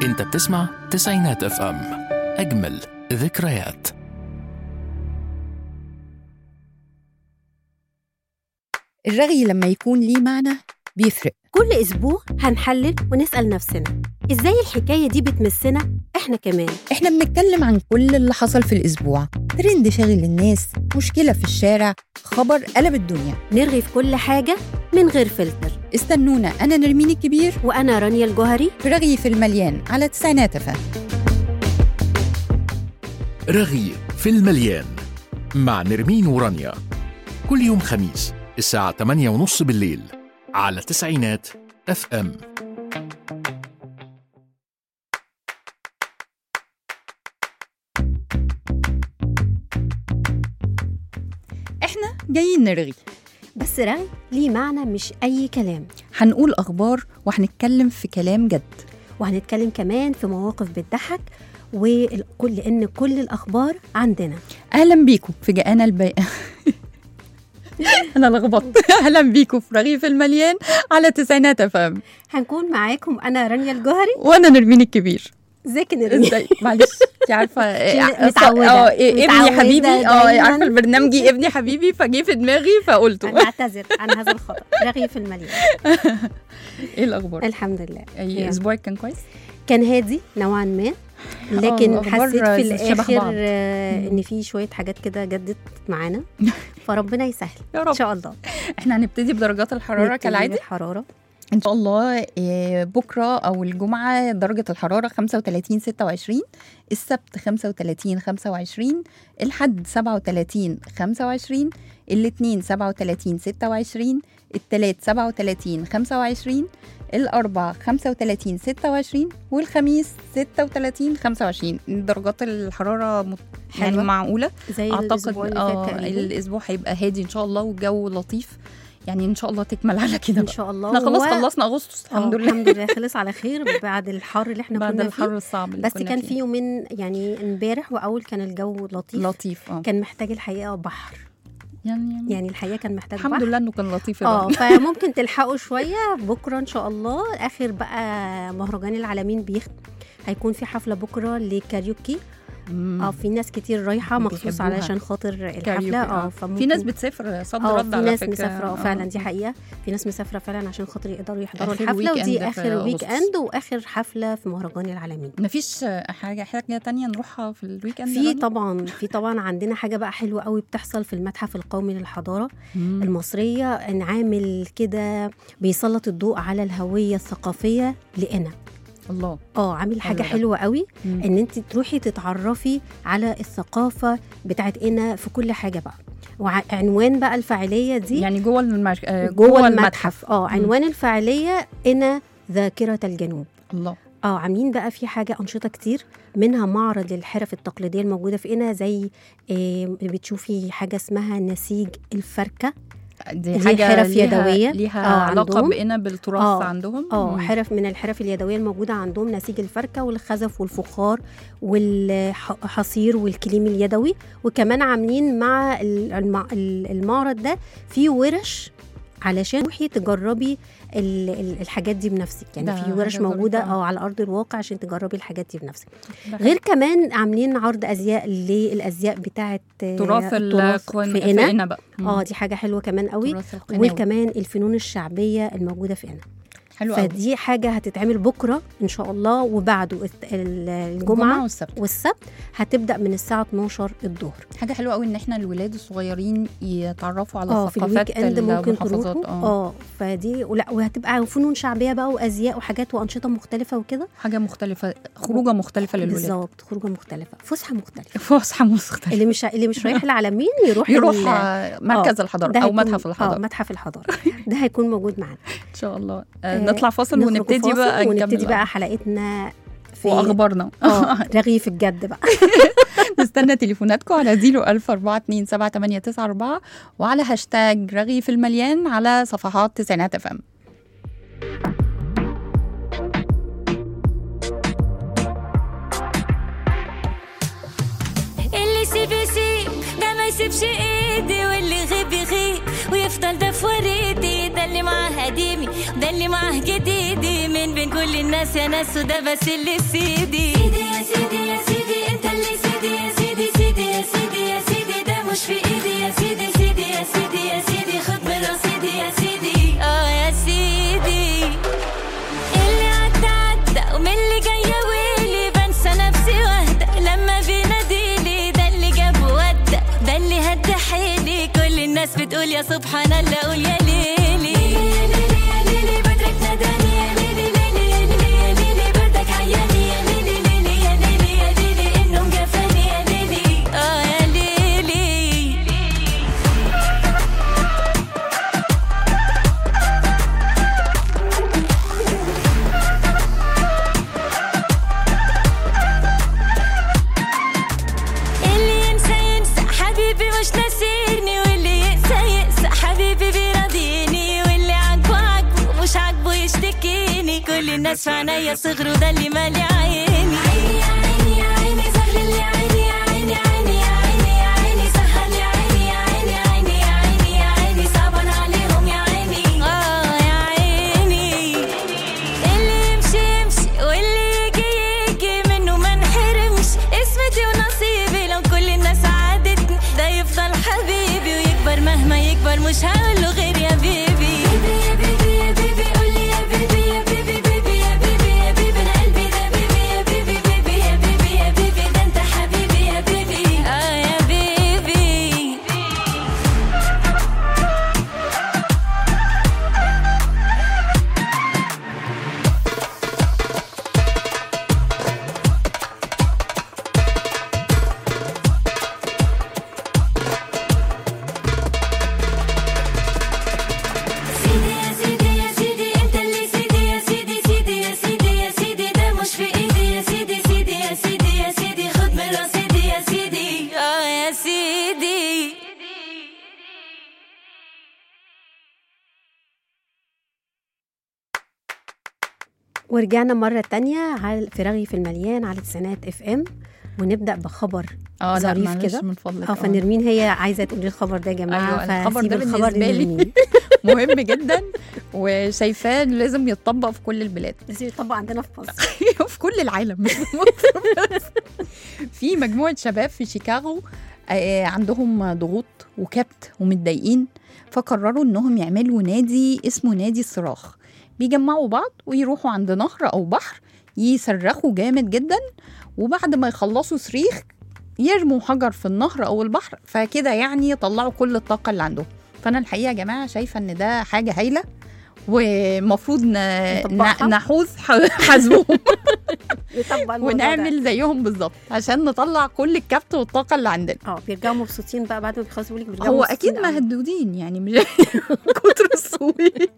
انت بتسمع تسعينات اف ام اجمل ذكريات الرغي لما يكون ليه معنى بيفرق كل أسبوع هنحلل ونسأل نفسنا إزاي الحكاية دي بتمسنا إحنا كمان احنا بنتكلم عن كل اللي حصل في الأسبوع ترند شاغل الناس مشكلة في الشارع خبر قلب الدنيا نرغي في كل حاجة من غير فلتر استنونا أنا نرمين الكبير وأنا رانيا الجوهري في رغي في المليان على تسعينات فم رغي في المليان مع نرمين ورانيا كل يوم خميس الساعة 8:30 بالليل على تسعينات اف ام احنا جايين نرغي بس رغي ليه معنى مش أي كلام هنقول أخبار وهنتكلم في كلام جد وهنتكلم كمان في مواقف بتضحك وكل لأن كل الأخبار عندنا أهلا بيكم في جاءنا البي... أنا لخبطت أهلا بيكم في رغيف المليان على تسعينات فم هنكون معاكم أنا رانيا الجوهري وأنا نرمين الكبير ازيك يا نرمين ازاي معلش انت عارفه عشان متعودة. اه إيه، ابني متعودة حبيبي اه دايماً. عارفه البرنامجي ابني حبيبي فجه في دماغي فقلته أنا أعتذر عن هذا الخطأ رغي في المليان ايه الاخبار الحمد لله اي يعني. اسبوعك كان كويس كان هادي نوعا ما لكن آه، أخبار حسيت في شبه الاخر بعض. آه، ان في شويه حاجات كده جدت معانا فربنا يسهل يا ان رب شاء الله احنا هنبتدي بدرجات الحراره نبتدي كالعاده بالحراره ان شاء الله آه، بكره او الجمعه درجه الحراره 35 26 السبت 35 25 الحد 37 25 الاثنين 37 26 الثلاث 37 25 الاربع 35 26 والخميس 36 25 درجات الحراره مت... يعني حلوة. معقوله زي الاسبوع اعتقد اللي اه فات تقريبا الاسبوع هيبقى هادي ان شاء الله والجو لطيف يعني ان شاء الله تكمل على كده ان بقى شاء الله احنا خلاص و- خلصنا اغسطس الحمد آه، لله الحمد لله خلص على خير بعد الحر اللي احنا بعد كنا الحر فيه الصعب اللي بس كنا كان فيه. في يومين يعني امبارح واول كان الجو لطيف لطيف اه كان محتاج الحقيقه بحر يعني, يعني يعني الحقيقه كان محتاج الحمد بحر لله انه كان لطيف اه الرغم. فممكن تلحقوا شويه بكره ان شاء الله اخر بقى مهرجان العالمين بيخ هيكون في حفله بكره لكاريوكي مم. اه في ناس كتير رايحه مخصوص بيحبوها. علشان خاطر كاريوكي، الحفله اه في ناس بتسافر صد اه رد في على ناس فكره مسافره اه آه. فعلا دي حقيقه في ناس مسافره فعلا عشان خاطر يقدروا يحضروا آخر الحفله ويك ودي إند في اخر ويك أغسطس. اند واخر حفله في مهرجان العالمين مفيش حاجه حاجه تانية نروحها في الويك اند في رنا؟ طبعا في طبعا عندنا حاجه بقى حلوه قوي بتحصل في المتحف القومي للحضاره مم. المصريه ان عامل كده بيسلط الضوء على الهويه الثقافيه لقنا الله اه عامل حاجه ده. حلوه قوي مم. ان انت تروحي تتعرفي على الثقافه بتاعت قنا في كل حاجه بقى وعنوان بقى الفعاليه دي يعني جوه المش... آه، جوه المتحف اه عنوان الفعاليه قنا ذاكره الجنوب الله اه عاملين بقى في حاجه انشطه كتير منها معرض للحرف التقليديه الموجوده في قنا زي آه بتشوفي حاجه اسمها نسيج الفركه دي دي حاجه حرف ليها يدوية. ليها آه، علاقه عندهم. بقنا بالتراث آه، عندهم اه مم. حرف من الحرف اليدويه الموجوده عندهم نسيج الفركه والخزف والفخار والحصير والكليم اليدوي وكمان عاملين مع ال- المع- ال- المعرض ده في ورش علشان تروحي تجربي ال- ال- الحاجات دي بنفسك يعني ده في ورش حاجة موجوده ظريفة. اه على ارض الواقع عشان تجربي الحاجات دي بنفسك ده غير كمان عاملين عرض ازياء للازياء بتاعه آه، تراث التراث القوان في قنا بقى مم. اه دي حاجه حلوه كمان قوي تراث القناوي. وكمان الفنون الشعبيه الموجوده في قنا حلو قوي فدي حاجه هتتعمل بكره ان شاء الله وبعده الت- ال- الجمعه والسبت والسبت هتبدا من الساعه 12 الظهر حاجه حلوه قوي ان احنا الولاد الصغيرين يتعرفوا على اه في ثقافات الويك اند ممكن المحافظات تروحوا اه اه فدي ولا وهتبقى فنون شعبيه بقى وازياء وحاجات وانشطه مختلفه وكده حاجه مختلفه خروجه مختلفه للولاد بالظبط خروجه مختلفه فسحه مختلفه فسحه مختلفه اللي مش اللي مش رايح العالمين يروح يروح ال- آه، مركز آه، الحضاره ده او هيكون- متحف اه الحضاره متحف الحضاره ده هيكون موجود معانا ان شاء الله آه، آه، نطلع فاصل نخرج ونبتدي فاصل بقى ونبتدي نكمل بقى حلقتنا في واخبارنا اه رغيف الجد بقى نستنى تليفوناتكم على 010427894 وعلى هاشتاج رغيف المليان على صفحات تسعينات اف ام اللي يسيب يسيب ده ما يسيبش ايدي واللي يغيب يغيب ويفضل ده في وريدي ده اللي معاه قديمي ده اللي معاه جديدي من بين كل الناس يا ناس وده بس اللي في سيدي سيدي يا سيدي يا سيدي انت اللي سيدي يا سيدي سيدي يا سيدي يا سيدي ده مش في ايدي يا سيدي سيدي يا سيدي يا سيدي خد من رصيدي يا سيدي اه يا سيدي اللي عدى عدى ومن اللي جاية ويلي بنسى نفسي واهدى لما بيناديلي ده اللي جاب ودى ده اللي هدى حيلي كل الناس بتقول يا سبحان الله قول يا ليلي يا ليلي يا ليلي بدرك ناداني يا ليلي ليلي يا ليلي يا ليلي بردك عياني يا ليلي ليلي يا ليلي يا ليلي انه جفاني يا ليلي اه يا ليلي اللي ينسى ينسى حبيبي مش ناسيني واللي يقسى يقسى حبيبي بيراضيني واللي عاجبه عاجبه مش عاجبه يشتكيني كل الناس في عينيا صغروا ده اللي مالي عيني عيني يا عيني يا عيني سهل لي عيني يا عيني عيني يا عيني يا عيني سهل لي عيني يا عيني عيني يا عيني يا عيني صعبان عليهم يا عيني اه يا عيني اللي يمشي يمشي واللي يجي يجي منه ما نحرمش اسمتي ونصيبي لو كل الناس عادتني ده يفضل حبيبي ويكبر مهما يكبر مش هقوله غير يا بيبي يا بيبي يا بيبي قولي يا بيبي يا بيبي بيبي يا بيبي يا بيبي انا قلبي ده بيبي يا بيبي بيبي يا بيبي يا بيبي ده انت حبيبي يا بيبي اه يا بيبي سيدي يا سيدي يا سيدي انت اللي سيدي يا سيدي سيدي يا سيدي يا سيدي ده مش في ايدي يا سيدي سيدي يا سيدي يا سيدي خد من رصيدي يا سيدي اه يا سيدي ورجعنا مرة تانية على في رغي في المليان على تسعينات اف ام ونبدأ بخبر اه لا ظريف معلش كده. من فضلك اه فنرمين هي عايزة تقولي الخبر ده يا جماعة أيوة، الخبر فسيب ده بالنسبة لي. لنرمين. مهم جدا وشايفاه إنه لازم يتطبق في كل البلاد لازم يطبق عندنا في مصر في كل العالم مش في مصر بس في مجموعة شباب في شيكاغو آه، عندهم ضغوط وكبت ومتضايقين فقرروا انهم يعملوا نادي اسمه نادي الصراخ بيجمعوا بعض ويروحوا عند نهر او بحر يصرخوا جامد جدا وبعد ما يخلصوا صريخ يرموا حجر في النهر او البحر فكده يعني يطلعوا كل الطاقه اللي عندهم فانا الحقيقه يا جماعه شايفه ان ده حاجه هايله ومفروض ن- نطبقها؟ ن- نحوز ح- حزمهم نطبق الموضوع ده. ونعمل زيهم بالظبط عشان نطلع كل الكبت والطاقه اللي عندنا اه بيرجعوا مبسوطين بقى بعد ما بيخلصوا بيقول لك بيرجعوا هو مبسوطين اكيد قوي. مهدودين يعني مش كتر الصويت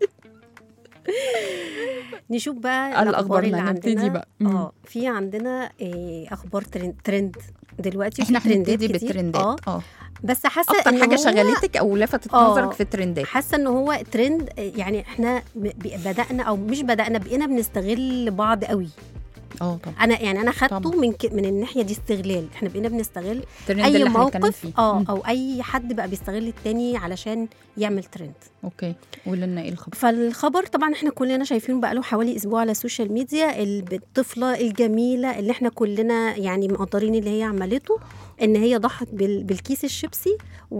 نشوف بقى الأخبار اللي اللي هنبتدي عندنا بقى. مم. اه في عندنا إيه اخبار ترند, ترند دلوقتي احنا في ترندات هنبتدي كتير. بالترندات اه اه بس حاسه اكتر إن حاجه هو- شغلتك او لفتت آه. نظرك في الترندات حاسه ان هو ترند يعني احنا م- ب- بدانا او مش بدانا بقينا بنستغل بعض قوي اه طبعا انا يعني انا خدته طبعا. من ك... من الناحيه دي استغلال احنا بقينا بنستغل الترند اي اللي احنا هنتكلم موقف فيه اه مم. او اي حد بقى بيستغل التاني علشان يعمل ترند اوكي قول لنا ايه الخبر فالخبر طبعا احنا كلنا شايفينه بقى له حوالي اسبوع على السوشيال ميديا ال- الطفله الجميله اللي احنا كلنا يعني مقدرين اللي هي عملته ان هي ضحت بال- بالكيس الشيبسي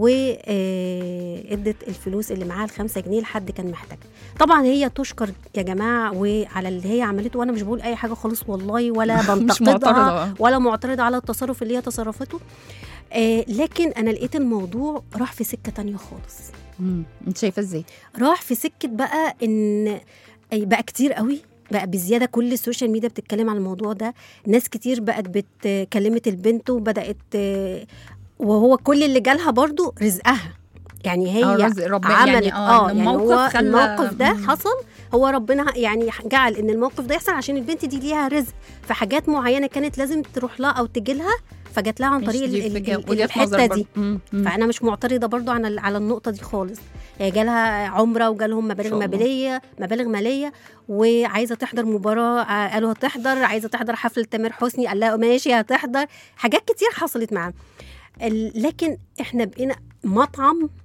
وادت الفلوس اللي معاها الخمسة جنيه لحد كان محتاج طبعا هي تشكر يا جماعه وعلى اللي هي عملته وانا مش بقول اي حاجه خالص والله ولا مش معترضة، بنتقدها آه. ولا معترضه على التصرف اللي هي تصرفته آه لكن انا لقيت الموضوع راح في سكه تانية خالص مم. انت شايفه ازاي راح في سكه بقى ان أي بقى كتير قوي بقى بزياده كل السوشيال ميديا بتتكلم عن الموضوع ده ناس كتير بقت بتكلمت البنت وبدات آه، وهو كل اللي جالها برضو رزقها يعني هي آه، رزق ربنا عملت يعني اه اه إن يعني الموقف هو خلى- الموقف ده مم. حصل هو ربنا يعني جعل ان الموقف ده يحصل عشان البنت دي ليها رزق في حاجات معينه كانت لازم تروح لها او تجي لها فجات لها عن مش طريق دي ال- ال- فكرة- ال- وجهة الحته نظر دي برضه. مم. مم. فانا مش معترضه برضو عن على النقطه دي خالص هي جالها عمره وجالهم مبالغ شاء الله. ماليه مبالغ ماليه وعايزه تحضر مباراه آه، قالوا هتحضر عايزه تحضر حفله تامر حسني قال لها ماشي هتحضر حاجات كتير حصلت معاه ال- لكن احنا بقينا مطعم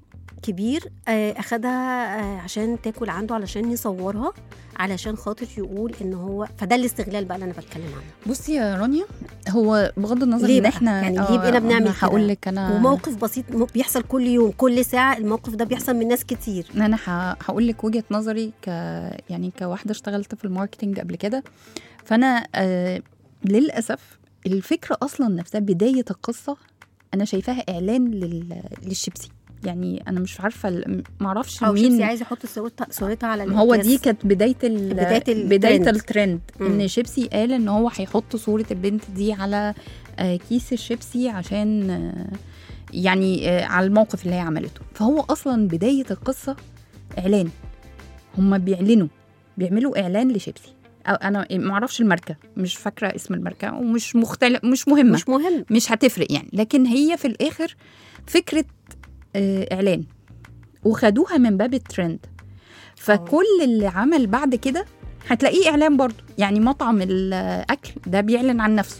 كبير آه، اخدها آه، عشان تاكل عنده علشان يصورها علشان خاطر يقول ان هو فده الاستغلال بقى اللي انا بتكلم عنه بصي يا رانيا هو بغض النظر ليه ان بقى؟ احنا يعني ليه بقينا بنعمل كده؟ هقول لك انا وموقف بسيط م- بيحصل كل يوم كل ساعه الموقف ده بيحصل من ناس كتير انا هقول لك وجهه نظري ك يعني كواحده اشتغلت في الماركتينج قبل كده فانا آه للاسف الفكره اصلا نفسها بدايه القصه انا شايفاها اعلان لل... للشيبسي يعني انا مش عارفه ال- ما اعرفش او مين شيبسي عايز يحط صورتها صورتها على ما هو الأكياس. دي كانت بدايه ال... بداية الترند. بدايه الترند مم. ان شيبسي قال ان هو هيحط صوره البنت دي على آه، كيس الشيبسي عشان آه، يعني آه، على الموقف اللي هي عملته فهو اصلا بدايه القصه اعلان هم بيعلنوا بيعملوا اعلان لشيبسي أو انا ما اعرفش الماركه مش فاكره اسم الماركه ومش مختلف مش مهمه مش مهم مش هتفرق يعني لكن هي في الاخر فكره آه، اعلان وخدوها من باب الترند فكل اللي عمل بعد كده هتلاقيه اعلان برضه يعني مطعم الاكل ده بيعلن عن نفسه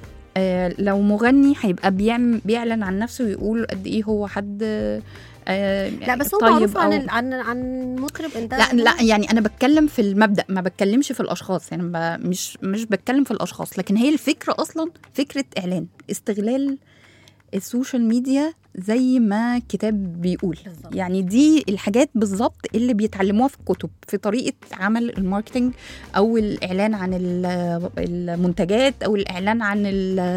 آه لو مغني هيبقى بيعمل بيعلن عن نفسه ويقول قد ايه هو حد آه لا بس هو طيب معروف عن أو- ال- عن عن مطرب ان ده لا لا يعني انا بتكلم في المبدا ما بتكلمش في الاشخاص يعني ب- مش مش بتكلم في الاشخاص لكن هي الفكره اصلا فكره اعلان استغلال السوشيال ميديا زي ما الكتاب بيقول بالظبط. يعني دي الحاجات بالظبط اللي بيتعلموها في الكتب في طريقه عمل الماركتينج او الاعلان عن ال- المنتجات او الاعلان عن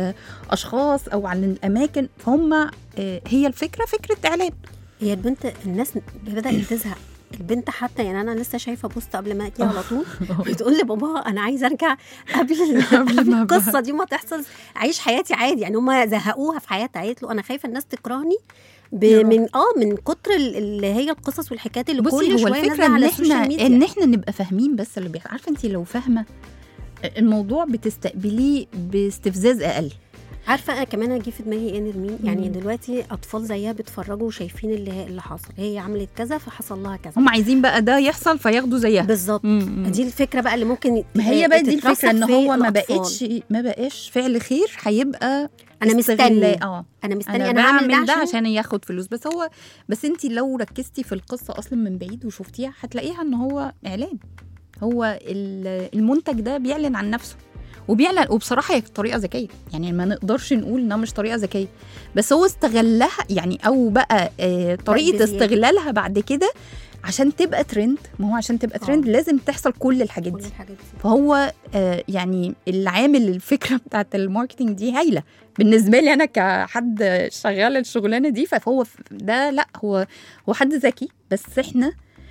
الاشخاص او عن الاماكن فهم آه، هي الفكره فكره اعلان هي البنت الناس بدات تزهق البنت حتى يعني انا لسه شايفه بوست قبل ما اجي على طول بتقول لبابا انا عايزه ارجع قبل قبل قبل ما القصه دي ما تحصل اعيش حياتي عادي يعني هم زهقوها في حياتها قالت له انا خايفه الناس تكرهني ب... يا رب. من اه من كتر ال- اللي هي القصص والحكايات اللي بصي كل هو شويه الفكره نازله ان على احنا السوشيال ميديا ان احنا نبقى فاهمين بس اللي بيحصل عارفه انت لو فاهمه الموضوع بتستقبليه باستفزاز اقل عارفه انا كمان اجي في دماغي ايه نرمين يعني مم. دلوقتي اطفال زيها بيتفرجوا وشايفين اللي اللي حصل هي عملت كذا فحصل لها كذا هم عايزين بقى ده يحصل فياخدوا زيها بالظبط مم. دي الفكره بقى اللي ممكن ما هي بقى دي تترسخ الفكره ان في هو ما الأطفال. بقتش ما بقاش فعل خير هيبقى انا استغلال. مستني اه انا مستني انا, انا, بعمل هعمل ده عشان ياخد فلوس بس هو بس انت لو ركزتي في القصه اصلا من بعيد وشفتيها هتلاقيها ان هو اعلان هو ال- المنتج ده بيعلن عن نفسه وبيعلن وبصراحه هي طريقه ذكيه يعني ما نقدرش نقول انها مش طريقه ذكيه بس هو استغلها يعني او بقى آه طريقه بزيادة. استغلالها بعد كده عشان تبقى ترند ما هو عشان تبقى آه. ترند لازم تحصل كل الحاجات كل دي الحاجات دي فهو آه يعني اللي عامل الفكره بتاعت الماركتينج دي هايله بالنسبه لي انا كحد شغال الشغلانه دي فهو ف- ده لا هو هو حد ذكي بس احنا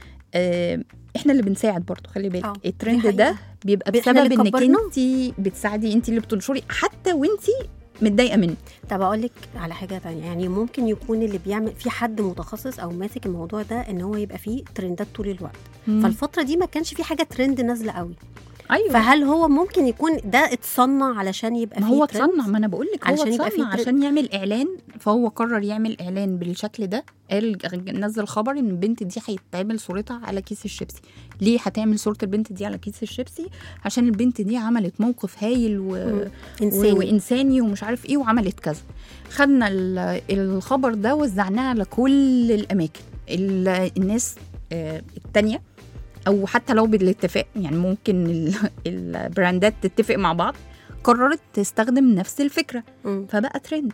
آه احنا اللي بنساعد برضه خلي بالك آه، دي الترند حقيقة. ده بيبقى إحنا بسبب اللي انك كبرناه. انت بتساعدي انت اللي بتنشري حتى وانت متضايقه منه طب اقول لك على حاجه تانية يعني ممكن يكون اللي بيعمل في حد متخصص او ماسك الموضوع ده ان هو يبقى فيه ترندات طول الوقت فالفتره دي ما كانش في حاجه ترند نازله قوي ايوه فهل هو ممكن يكون ده اتصنع علشان يبقى ما فيه هو ترند؟ اتصنع ما انا بقول لك هو علشان يبقى فيه اتصنع ترند. عشان يعمل اعلان فهو قرر يعمل اعلان بالشكل ده قال نزل خبر ان البنت دي هيتعمل صورتها على كيس الشيبسي ليه هتعمل صوره البنت دي على كيس الشيبسي عشان البنت دي عملت موقف هايل و... مم. و... انساني وانساني ومش عارف ايه وعملت كذا خدنا ال- الخبر ده وزعناه على كل الاماكن ال- الناس آه، التانية او حتى لو بالاتفاق يعني ممكن ال- البراندات تتفق مع بعض قررت تستخدم نفس الفكره مم. فبقى ترند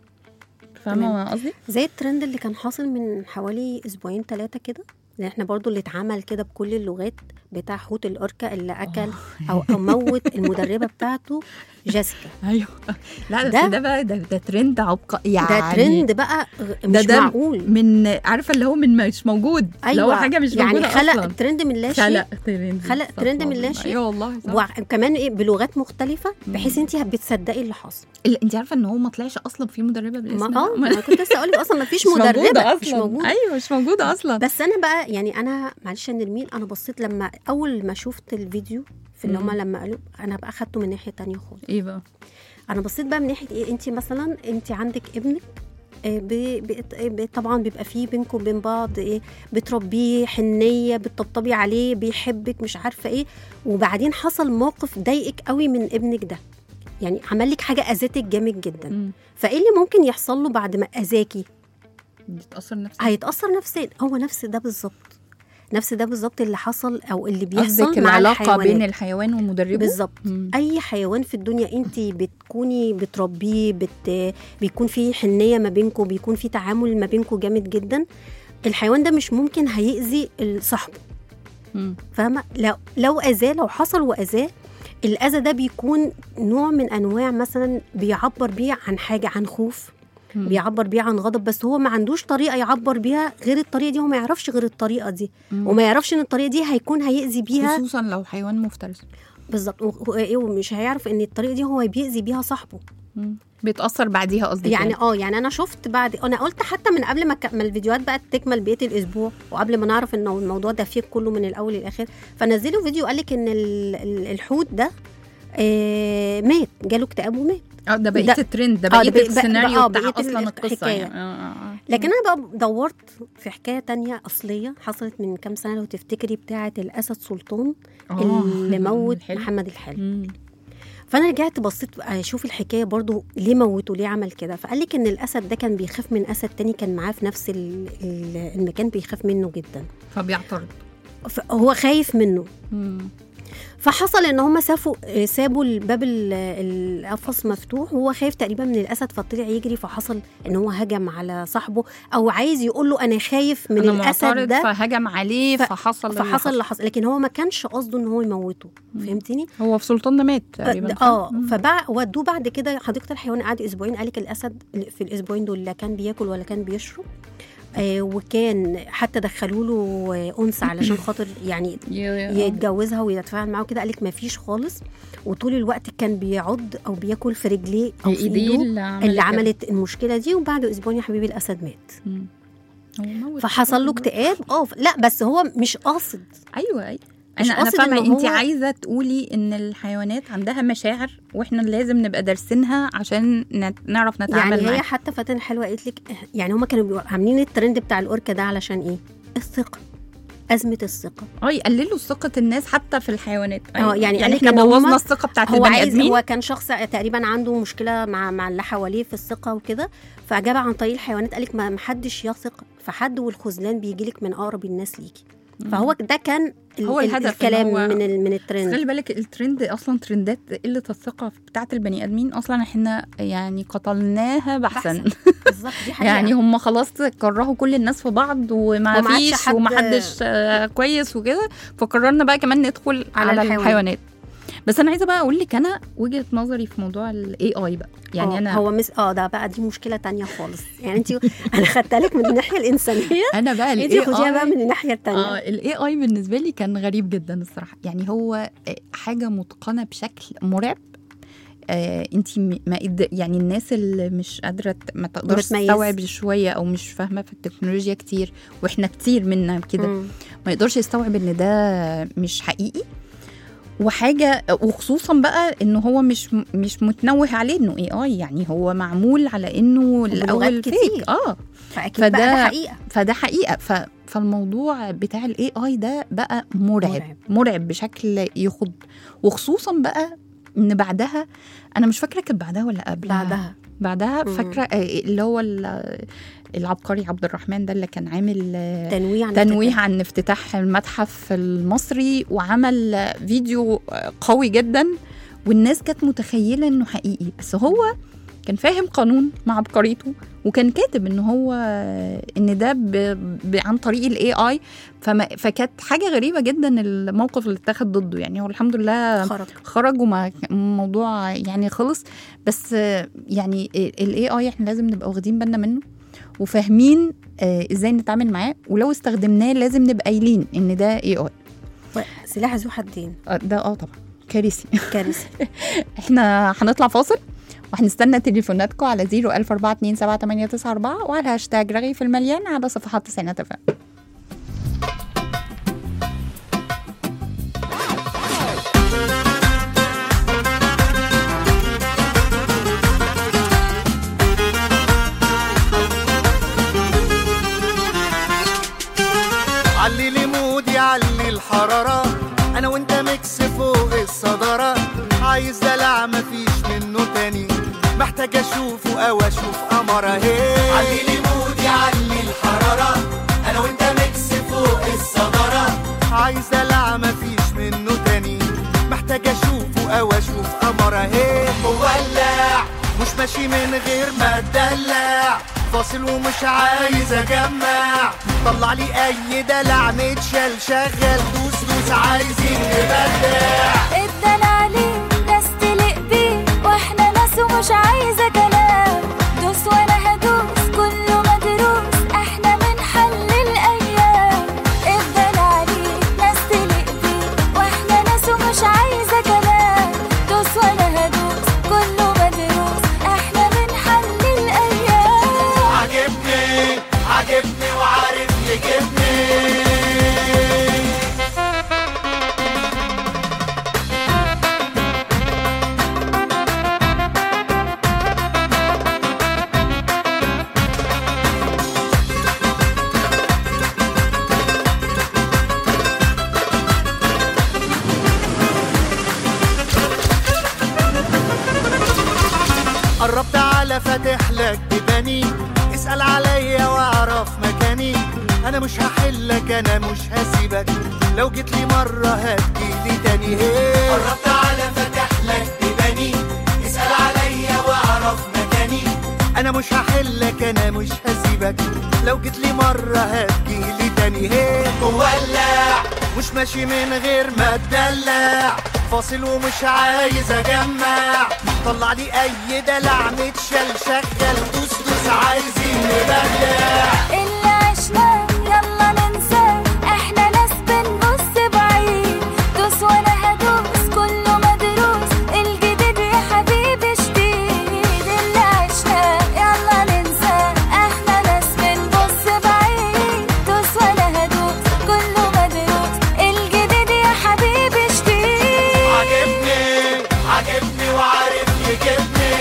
تمام. فاهمه قصدي زي الترند اللي كان حاصل من حوالي اسبوعين ثلاثه كده اللي احنا برضو اللي اتعمل كده بكل اللغات بتاع حوت الأوركا اللي اكل او او موت المدربه بتاعته جيسيكا ايوه لا بس ده- ده بقى ده, ده ترند عبقري يعني ده ترند بقى غ- مش ده ده معقول من عارفه اللي هو من مش موجود اللي هو حاجه مش يعني موجوده خلق اصلا ترند من لا شيء خلق ترند خلق صح ترند من والله. لا شيء. ايوه والله صح. وكمان ايه بلغات مختلفه بحيث انت بتصدقي اللي حاصل لا انت عارفه ان هو ما طلعش اصلا في مدربه بالاسم ما ده؟ اه ما كنت لسه اقول لك اصلا ما فيش مش موجودة مدربه اصلا مش موجوده ايوه مش موجوده اصلا بس انا بقى يعني انا معلش يا نرمين انا بصيت لما اول ما شفت الفيديو في اللي مم. هم لما قالوا انا بقى اخدته من ناحيه تانية خالص ايه بقى انا بصيت بقى من ناحيه ايه انت مثلا انت عندك ابنك آه، ب- ب- ب- طبعا بيبقى فيه بينكم وبين بعض ايه بتربيه حنيه بتطبطبي عليه بيحبك مش عارفه ايه وبعدين حصل موقف ضايقك قوي من ابنك ده يعني عمل لك حاجه اذتك جامد جدا مم. فايه اللي ممكن يحصل له بعد ما اذاكي بيتاثر نفسيا هيتاثر نفسيا هو نفس ده بالظبط نفس ده بالظبط اللي حصل او اللي قصدك بيحصل مع العلاقه الحيوانات بين الحيوان ومدربه بالظبط مم. اي حيوان في الدنيا انت بتكوني بتربيه بت... بيكون في حنيه ما بينكم بيكون في تعامل ما بينكم جامد جدا الحيوان ده مش ممكن هيأذي صاحبه مم. فاهمه لو لو اذاه لو حصل واذاه الاذى ده بيكون نوع من انواع مثلا بيعبر بيه عن حاجه عن خوف مم. بيعبر بيه عن غضب بس هو ما عندوش طريقه يعبر بيها غير الطريقه دي هو ما يعرفش غير الطريقه دي مم. وما يعرفش ان الطريقه دي هيكون هيأذي بيها خصوصا لو حيوان مفترس بالظبط و- و- ومش هيعرف ان الطريقه دي هو بيأذي بيها صاحبه مم. بيتاثر بعديها قصدي يعني اه يعني انا شفت بعد انا قلت حتى من قبل ما, ك... ما الفيديوهات بقت تكمل بقيه الاسبوع وقبل ما نعرف ان الموضوع ده فيك كله من الاول للاخر فنزلوا فيديو قال لك ان ال... ال- الحوت ده آه مات جاله اكتئاب ومات اه ده بقيه ده- الترند ده آه، بقيه ده بقى- بقى- السيناريو آه، بتاع بقية اصلا القصه الحكاية. يعني آه، آه، آه. لكن انا بقى دورت في حكايه تانية اصليه حصلت من كام سنه لو تفتكري بتاعه الاسد سلطان آه، اللي موت الحلو. محمد الحلو مم. فانا رجعت بصيت اشوف الحكايه برضو ليه موته ليه عمل كده فقال لك ان الاسد ده كان بيخاف من اسد تاني كان معاه في نفس ال- ال- المكان بيخاف منه جدا فبيعترض هو خايف منه مم. فحصل ان هم سافوا سابوا الباب ال- القفص مفتوح وهو خايف تقريبا من الاسد فطلع يجري فحصل ان هو هجم على صاحبه او عايز يقول له انا خايف من أنا الاسد معترض ده فهجم عليه ف- فحصل اللي فحصل اللي حصل لكن هو ما كانش قصده ان هو يموته فهمتني هو في سلطان ده مات تقريبا صح؟ اه مم. فبع ودوه بعد كده حديقه الحيوان قعد اسبوعين قالك الاسد في الاسبوعين دول لا كان بياكل ولا كان بيشرب آه وكان حتى دخلوا له آه، انثى علشان خاطر يعني ي- يتجوزها ويتفاعل معاه كده قالك ما فيش خالص وطول الوقت كان بيعض او بياكل في رجليه او في ايديه ايده اللي عملت اللي كده. عملت المشكله دي وبعد اسبوعين يا حبيبي الاسد مات مم. هو موت. فحصل له اكتئاب اه لا بس هو مش قاصد ايوه ايوه مش انا انا قاصد فاهمه إن انت هو- عايزه تقولي ان الحيوانات عندها مشاعر واحنا لازم نبقى دارسينها عشان نت- نعرف نتعامل يعني هي معاها حتى فاتن حلوه قالت لك يعني هما كانوا بيبقوا عاملين الترند بتاع الاوركا ده علشان ايه؟ الثقه ازمه الثقه اه يقللوا ثقه الناس حتى في الحيوانات اه، يعني قال لك احنا إن هما- بوظنا الثقه بتاعت هو البني عايز ادمين هو كان شخص تقريبا عنده مشكله مع مع اللي حواليه في الثقه وكده فاجاب عن طريق الحيوانات قالك ما محدش يثق في حد والخذلان بيجيلك من اقرب الناس ليكي فهو ده كان ال- هو ال- الهدف إن الكلام هو- من ال- من بس الترند خلي بالك الترند اصلا ترندات قله الثقه بتاعت البني ادمين اصلا احنا يعني قتلناها بحثا بحثاً. بالظبط دي حقيقه يعني هم خلاص كرهوا كل الناس في بعض وما وما عادش فيش حد- ومحدش آه، كويس وكده فقررنا بقى كمان ندخل على على, الحيوانات. الحيوانات بس انا عايزه بقى اقول لك انا وجهه نظري في موضوع الاي اي بقى يعني اه، انا هو مس... اه ده بقى دي مشكله تانية خالص يعني انت انا خدتها لك من الناحيه الانسانيه انا بقى انت الاي خديها بقى اي من الناحيه اه التانية الاي اي بالنسبه لي كان غريب جدا الصراحه يعني هو آه، حاجه متقنه بشكل مرعب آه انت ما قد- يعني الناس اللي مش قادره ت- ما تقدرش بتميز. تستوعب شويه او مش فاهمه في التكنولوجيا كتير واحنا كتير منا كده مم. ما يقدرش يستوعب ان ده مش حقيقي وحاجه وخصوصا بقى ان هو مش مش متنوه عليه انه اي اي يعني هو معمول على انه الاول كتير. فيك اه فاكيد بقى فده- ده حقيقه فده حقيقه ف فالموضوع بتاع الاي اي ده بقى مرعب مرعب. مرعب بشكل يخض وخصوصا بقى ان بعدها انا مش فاكره كانت بعدها ولا قبلها بعدها بعدها مم. فاكره آه، اللي هو ال- العبقري عبد الرحمن ده اللي كان عامل آه، تنويه عن تنويه الفتاة. عن افتتاح المتحف المصري وعمل فيديو قوي جدا والناس كانت متخيله انه حقيقي بس هو كان فاهم قانون مع عبقريته وكان كاتب ان هو ان ده ب... ب... عن طريق الاي اي فما... فكانت حاجه غريبه جدا الموقف اللي اتاخد ضده يعني هو الحمد لله خرج خرج وما الموضوع يعني خلص بس يعني الاي اي احنا لازم نبقى واخدين بالنا منه وفاهمين آه، ازاي نتعامل معاه ولو استخدمناه لازم نبقى قايلين ان ده اي اي سلاح ذو حدين ده اه طبعا كارثي كارثه احنا هنطلع فاصل وهنستنى تليفوناتكم على 014278994 وعلى هاشتاج رغي في المليان على صفحات تسعينات اف علي لي مودي علي الحرارة أنا وأنت ميكس فوق الصدارة عايز دلع مفيش منه تاني محتاج أشوفه أو أشوف قمرة هي علي لي مودي علي عايز دلع مفيش منه تاني محتاج اشوفه او اشوف قمر اهي مولع مش ماشي من غير ما اتدلع فاصل ومش عايز اجمع طلع لي اي دلع متشال شغل دوس دوس عايزين نبدع الدلع ليه ناس تليق بيه واحنا ناس ومش عايزه كلام دوس وانا هدوس كله مدروس احنا من حل الايام الدلع ليه ناس تليق بيه واحنا ناس ومش عايزه كلام دوس وانا هدوس كله مدروس احنا من حل الايام عجبني عجبني وعارف يجيبني قربت على فاتح لك بيباني اسأل عليا واعرف مكاني انا مش هحلك انا مش هسيبك لو جيت لي مرة هتجيلي تاني هي قربت على فاتح لك بيباني اسأل عليا واعرف مكاني انا مش هحلك انا مش هسيبك لو جيت لي مرة هتجيلي تاني هي مولع مش ماشي من غير ما اتدلع فاصل ومش عايز اجمع طلع لي اي دلع متشال شغل دوس دوس عايزين نبدع اللي عشناه يلا ننساه احنا ناس بنبص بعيد دوس وانا هدوس كله مدروس الجديد يا حبيبي شديد اللي عشناه يلا ننساه احنا ناس بنبص بعيد دوس وانا هدوس كله مدروس الجديد يا حبيبي شديد عجبني عجبني وعارف يجيبني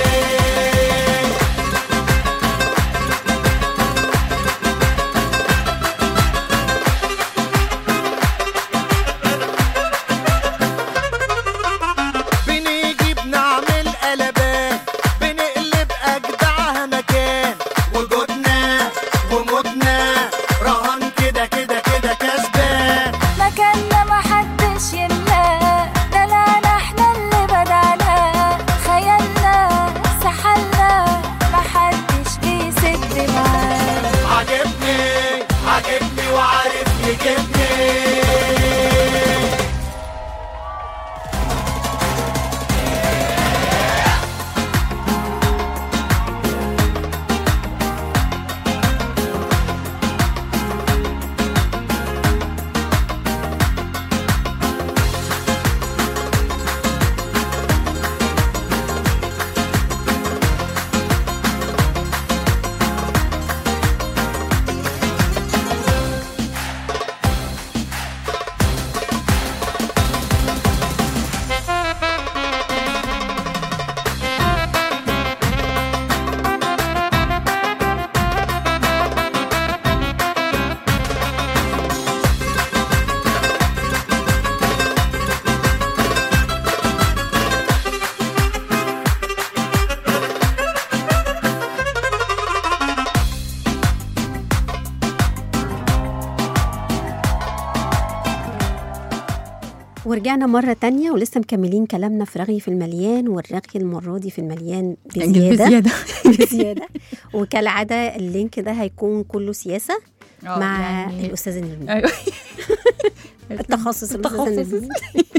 بنيجي بنعمل قلبان بنقلب أجدعها مكان وجودنا وموتنا رهان كده كده كده كسبان مكاننا محدش يملاه دلعنا احنا اللي بدعناه خيالنا سحلنا محدش بيسد معاه عجبني عجبني وعارف يجيبني ورجعنا مرة تانية ولسه مكملين كلامنا في رغي في المليان والرغي المرة دي في المليان بزيادة بزيادة بزيادة وكالعادة اللينك ده هيكون كله سياسة آه، مع يعني- الأستاذ نرمين ايوه التخصص الأستاذ التخصص. نرمين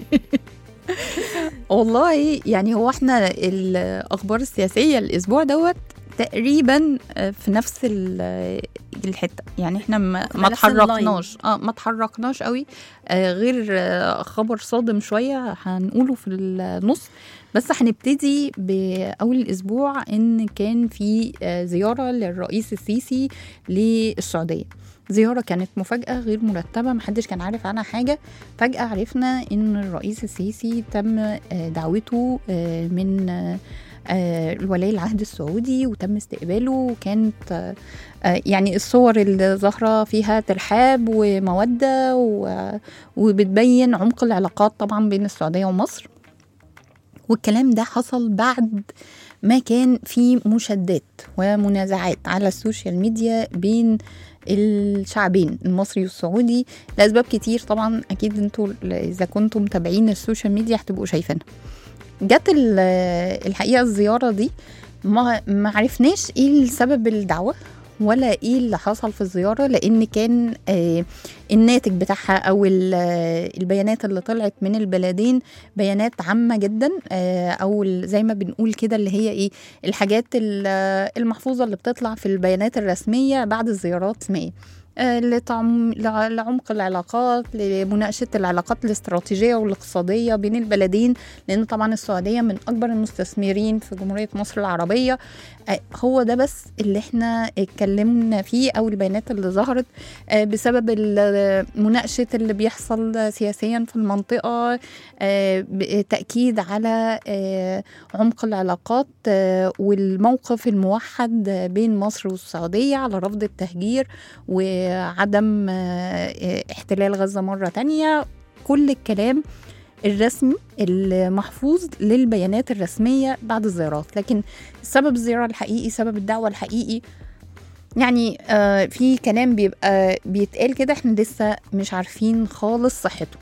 والله يعني هو احنا الاخبار السياسيه الاسبوع دوت تقريبا آه، في نفس ال- الحته يعني احنا ما ما نفس اللاين. اتحركناش اه ما اتحركناش قوي آه، غير آه، خبر صادم شويه هنقوله في النص بس هنبتدي باول الاسبوع ان كان في آه، زياره للرئيس السيسي للسعوديه زيارة كانت مفاجأة غير مرتبة محدش كان عارف عنها حاجة فجأة عرفنا إن الرئيس السيسي تم آه، دعوته آه، من آه، آه، الولي العهد السعودي وتم استقباله وكانت آه، آه، يعني الصور اللي ظاهرة فيها ترحاب ومودة و- وبتبين عمق العلاقات طبعا بين السعودية ومصر والكلام ده حصل بعد ما كان في مشادات ومنازعات على السوشيال ميديا بين الشعبين المصري والسعودي لاسباب كتير طبعا اكيد انتوا اذا كنتم متابعين السوشيال ميديا هتبقوا شايفينها جت ال- الحقيقه الزياره دي ما ما عرفناش ايه سبب الدعوه ولا ايه اللي حصل في الزياره لان كان آه، الناتج بتاعها او ال- آه، البيانات اللي طلعت من البلدين بيانات عامه جدا آه، او ال- زي ما بنقول كده اللي هي ايه الحاجات ال- آه، المحفوظه اللي بتطلع في البيانات الرسميه بعد الزيارات اسمها آه، لتعم... لع- لعمق العلاقات لمناقشة العلاقات الاستراتيجية والاقتصادية بين البلدين لأن طبعا السعودية من أكبر المستثمرين في جمهورية مصر العربية آه، هو ده بس اللي احنا اتكلمنا فيه أو البيانات اللي ظهرت آه، بسبب ال- مناقشة اللي بيحصل سياسيا في المنطقة آه، ب- تأكيد على آه، عمق العلاقات آه، والموقف الموحد آه، بين مصر والسعودية على رفض التهجير وعدم آه، احتلال غزة مرة تانية كل الكلام الرسمي المحفوظ للبيانات الرسمية بعد الزيارات لكن سبب الزيارة الحقيقي سبب الدعوة الحقيقي يعني آه في كلام بيبقى بيتقال كده احنا لسه مش عارفين خالص صحته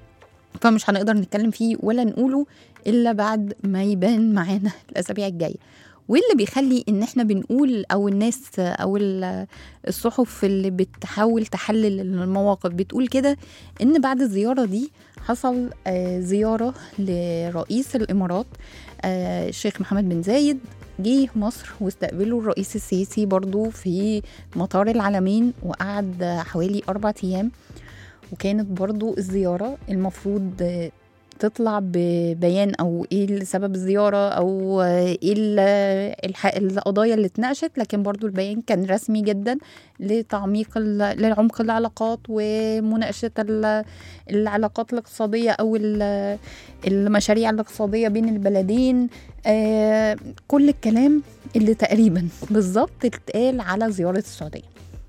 فمش هنقدر نتكلم فيه ولا نقوله الا بعد ما يبان معانا الاسابيع الجايه واللي بيخلي ان احنا بنقول او الناس او ال- الصحف اللي بتحاول تحلل المواقف بتقول كده ان بعد الزياره دي حصل آه، زياره لرئيس الامارات آه، الشيخ محمد بن زايد جه مصر واستقبله الرئيس السيسي برضو في مطار العالمين وقعد حوالي أربع أيام وكانت برضو الزيارة المفروض آه، تطلع ببيان او ايه سبب الزياره او آه، ايه ال- الح- القضايا اللي اتناقشت لكن برضو البيان كان رسمي جدا لتعميق ال- لعمق العلاقات ومناقشه ال- العلاقات الاقتصاديه او ال- المشاريع الاقتصاديه بين البلدين آه، كل الكلام اللي تقريبا بالظبط اتقال على زياره السعوديه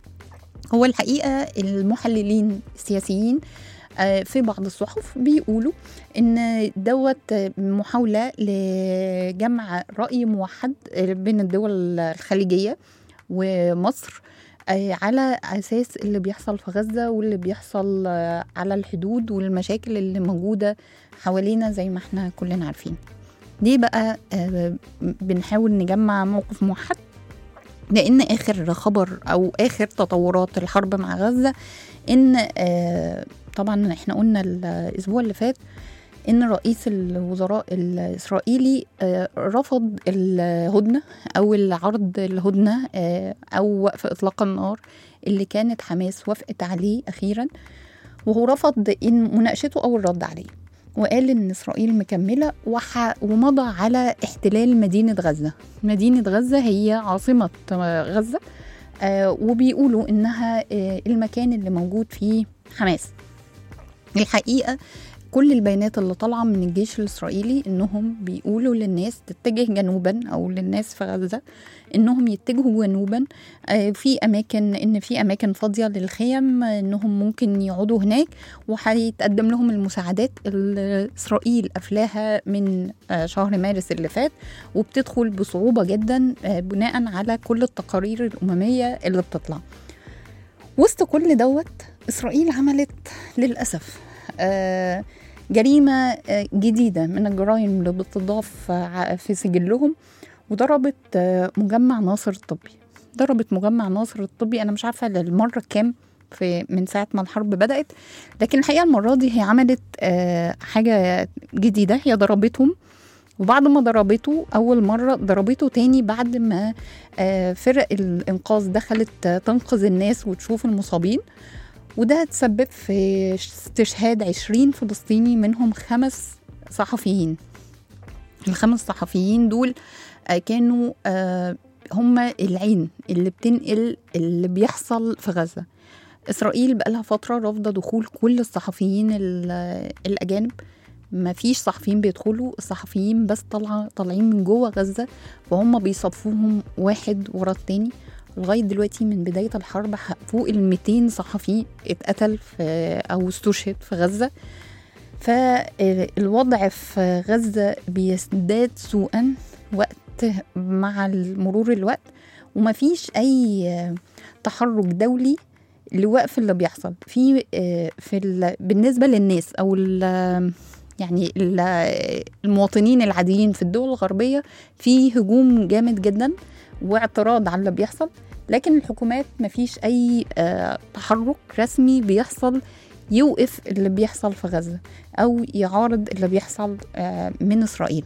هو الحقيقه المحللين السياسيين آه، في بعض الصحف بيقولوا ان دوت محاوله لجمع راي موحد بين الدول الخليجيه ومصر آه، على اساس اللي بيحصل في غزه واللي بيحصل آه، على الحدود والمشاكل اللي موجوده حوالينا زي ما احنا كلنا عارفين ليه بقى آه، بنحاول نجمع موقف موحد لان اخر خبر او اخر تطورات الحرب مع غزه ان آه، طبعا احنا قلنا الاسبوع اللي فات ان رئيس الوزراء الاسرائيلي آه، رفض الهدنه او العرض الهدنه آه، او وقف اطلاق النار اللي كانت حماس وافقت عليه اخيرا وهو رفض ان مناقشته او الرد عليه وقال ان اسرائيل مكمله وح... ومضى على احتلال مدينه غزه مدينه غزه هي عاصمه آه، غزه آه، وبيقولوا انها آه، المكان اللي موجود فيه حماس الحقيقه كل البيانات اللي طالعه من الجيش الاسرائيلي انهم بيقولوا للناس تتجه جنوبا او للناس في غزه انهم يتجهوا جنوبا آه، في اماكن ان في اماكن فاضيه للخيم آه، انهم ممكن يقعدوا هناك وهيتقدم لهم المساعدات اللي اسرائيل قفلاها من آه، شهر مارس اللي فات وبتدخل بصعوبه جدا آه، بناء على كل التقارير الامميه اللي بتطلع وسط كل دوت اسرائيل عملت للاسف آه، جريمه آه، جديده من الجرائم اللي بتضاف ع- في سجلهم وضربت آه، مجمع ناصر الطبي ضربت مجمع ناصر الطبي انا مش عارفه للمره الكام في من ساعه ما الحرب بدات لكن الحقيقه المره دي هي عملت آه، حاجه جديده هي ضربتهم وبعد ما ضربته أول مرة ضربته تاني بعد ما آه، فرق الإنقاذ دخلت آه، تنقذ الناس وتشوف المصابين وده تسبب في استشهاد 20 فلسطيني منهم خمس صحفيين الخمس صحفيين دول آه، كانوا آه، هم العين اللي بتنقل اللي بيحصل في غزة إسرائيل بقالها فترة رافضة دخول كل الصحفيين ال- الأجانب ما فيش صحفيين بيدخلوا الصحفيين بس طالعة طالعين من جوه غزة وهم بيصفوهم واحد ورا التاني لغاية دلوقتي من بداية الحرب ح- فوق ال 200 صحفي اتقتل في أو استشهد في غزة فالوضع في غزة بيزداد سوءا وقت مع مرور الوقت ومفيش أي تحرك دولي لوقف اللي بيحصل في آه، في ال- بالنسبه للناس او ال- يعني ال- المواطنين العاديين في الدول الغربيه في هجوم جامد جدا واعتراض على اللي بيحصل لكن الحكومات مفيش اي آه، تحرك رسمي بيحصل يوقف اللي بيحصل في غزه او يعارض اللي بيحصل آه، من اسرائيل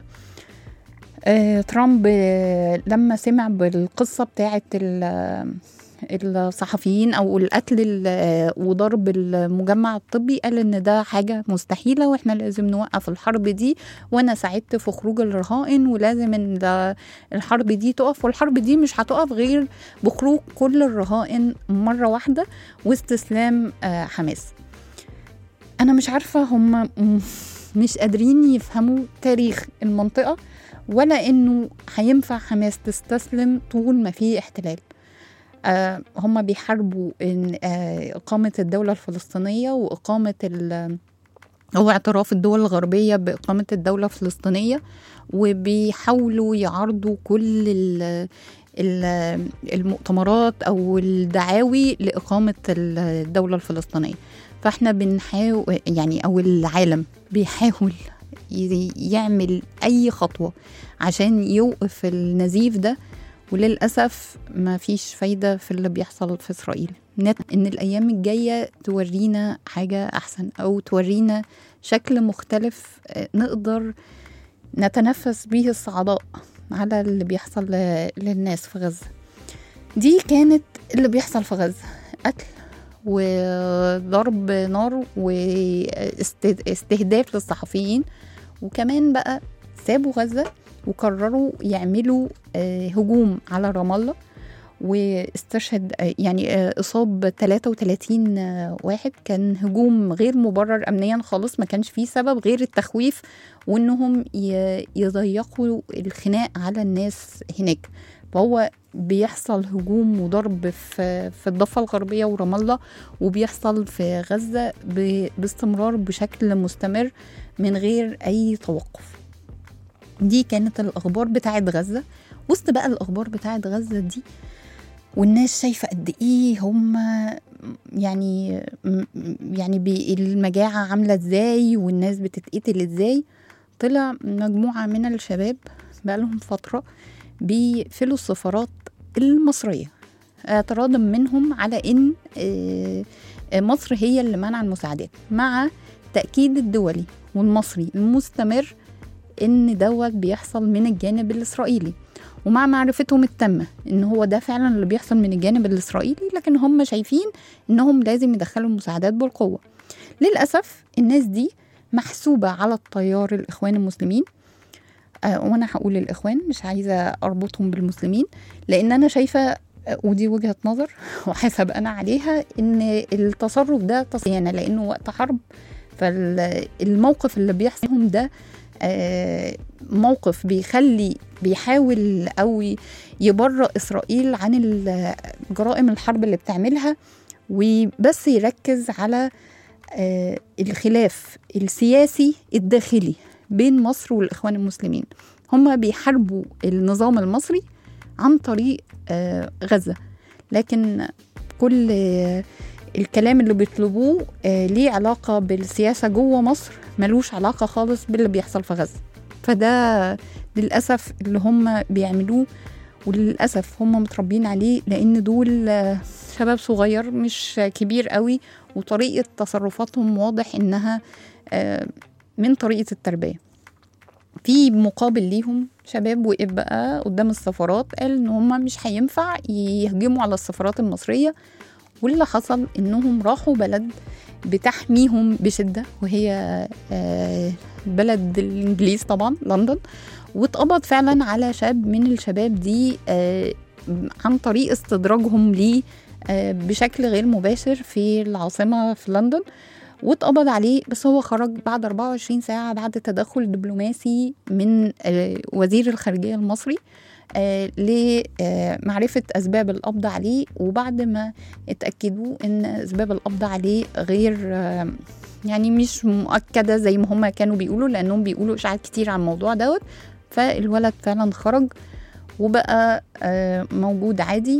آه، ترامب آه، لما سمع بالقصه بتاعه ال- الصحفيين او القتل ال- وضرب المجمع الطبي قال ان ده حاجه مستحيله واحنا لازم نوقف الحرب دي وانا ساعدت في خروج الرهائن ولازم ان ده- الحرب دي تقف والحرب دي مش هتقف غير بخروج كل الرهائن مره واحده واستسلام آه، حماس انا مش عارفه هم م- مش قادرين يفهموا تاريخ المنطقه ولا انه هينفع حماس تستسلم طول ما في احتلال آه هم بيحاربوا إن آه إقامة الدولة الفلسطينية وإقامة ال- أو اعتراف الدول الغربية بإقامة الدولة الفلسطينية وبيحاولوا يعارضوا كل ال- ال- المؤتمرات أو الدعاوي لإقامة الدولة الفلسطينية فاحنا بنحاول يعني أو العالم بيحاول ي- يعمل أي خطوة عشان يوقف النزيف ده وللأسف ما فيش فايدة في اللي بيحصل في إسرائيل نت إن الأيام الجاية تورينا حاجة أحسن أو تورينا شكل مختلف آه، نقدر نتنفس به الصعداء على اللي بيحصل ل- للناس في غزة دي كانت اللي بيحصل في غزة قتل وضرب نار واستهداف للصحفيين وكمان بقى سابوا غزة وقرروا يعملوا آه، هجوم على رام الله واستشهد آه، يعني آه، إصاب 33 آه، واحد كان هجوم غير مبرر أمنيا خالص ما كانش فيه سبب غير التخويف وإنهم ي- يضيقوا الخناق على الناس هناك فهو بيحصل هجوم وضرب في في الضفة الغربية ورام الله وبيحصل في غزة ب- باستمرار بشكل مستمر من غير أي توقف دي كانت الأخبار بتاعت غزة وسط بقى الأخبار بتاعت غزة دي والناس شايفة قد إيه هم يعني م- يعني بي- المجاعة عاملة إزاي والناس بتتقتل إزاي طلع مجموعة من الشباب بقالهم فترة بيقفلوا السفارات المصرية اعتراضا منهم على إن آه، آه، مصر هي اللي منع المساعدات مع تأكيد الدولي والمصري المستمر ان دوت بيحصل من الجانب الاسرائيلي ومع معرفتهم التامة ان هو ده فعلا اللي بيحصل من الجانب الاسرائيلي لكن هم شايفين انهم لازم يدخلوا المساعدات بالقوة للأسف الناس دي محسوبة على التيار الإخوان المسلمين آه وأنا هقول الإخوان مش عايزة أربطهم بالمسلمين لأن أنا شايفة آه، ودي وجهة نظر وحسب أنا عليها إن التصرف ده تصيانة لأنه وقت حرب فالموقف اللي بيحصل لهم ده آه، موقف بيخلي بيحاول او يبرأ اسرائيل عن ال- جرائم الحرب اللي بتعملها وبس يركز على آه، الخلاف السياسي الداخلي بين مصر والاخوان المسلمين هم بيحاربوا النظام المصري عن طريق آه، غزه لكن كل آه، الكلام اللي بيطلبوه آه، ليه علاقه بالسياسه جوه مصر ملوش علاقه خالص باللي بيحصل في غزه فده للاسف اللي هم بيعملوه وللاسف هم متربيين عليه لان دول آه، شباب صغير مش كبير قوي وطريقه تصرفاتهم واضح انها آه، من طريقه التربيه في مقابل ليهم شباب وقف بقى قدام السفارات قال ان هم مش هينفع يهجموا على السفارات المصريه واللي حصل انهم راحوا بلد بتحميهم بشده وهي آه، بلد الانجليز طبعا لندن واتقبض فعلا على شاب من الشباب دي آه، عن طريق استدراجهم ليه آه، بشكل غير مباشر في العاصمه في لندن واتقبض عليه بس هو خرج بعد 24 ساعة بعد تدخل دبلوماسي من آه، وزير الخارجية المصري آه، لمعرفة أسباب القبض عليه وبعد ما اتأكدوا إن أسباب القبض عليه غير آه، يعني مش مؤكدة زي ما هما كانوا بيقولوا لأنهم بيقولوا إشاعات كتير عن الموضوع دوت فالولد فعلا خرج وبقى آه، موجود عادي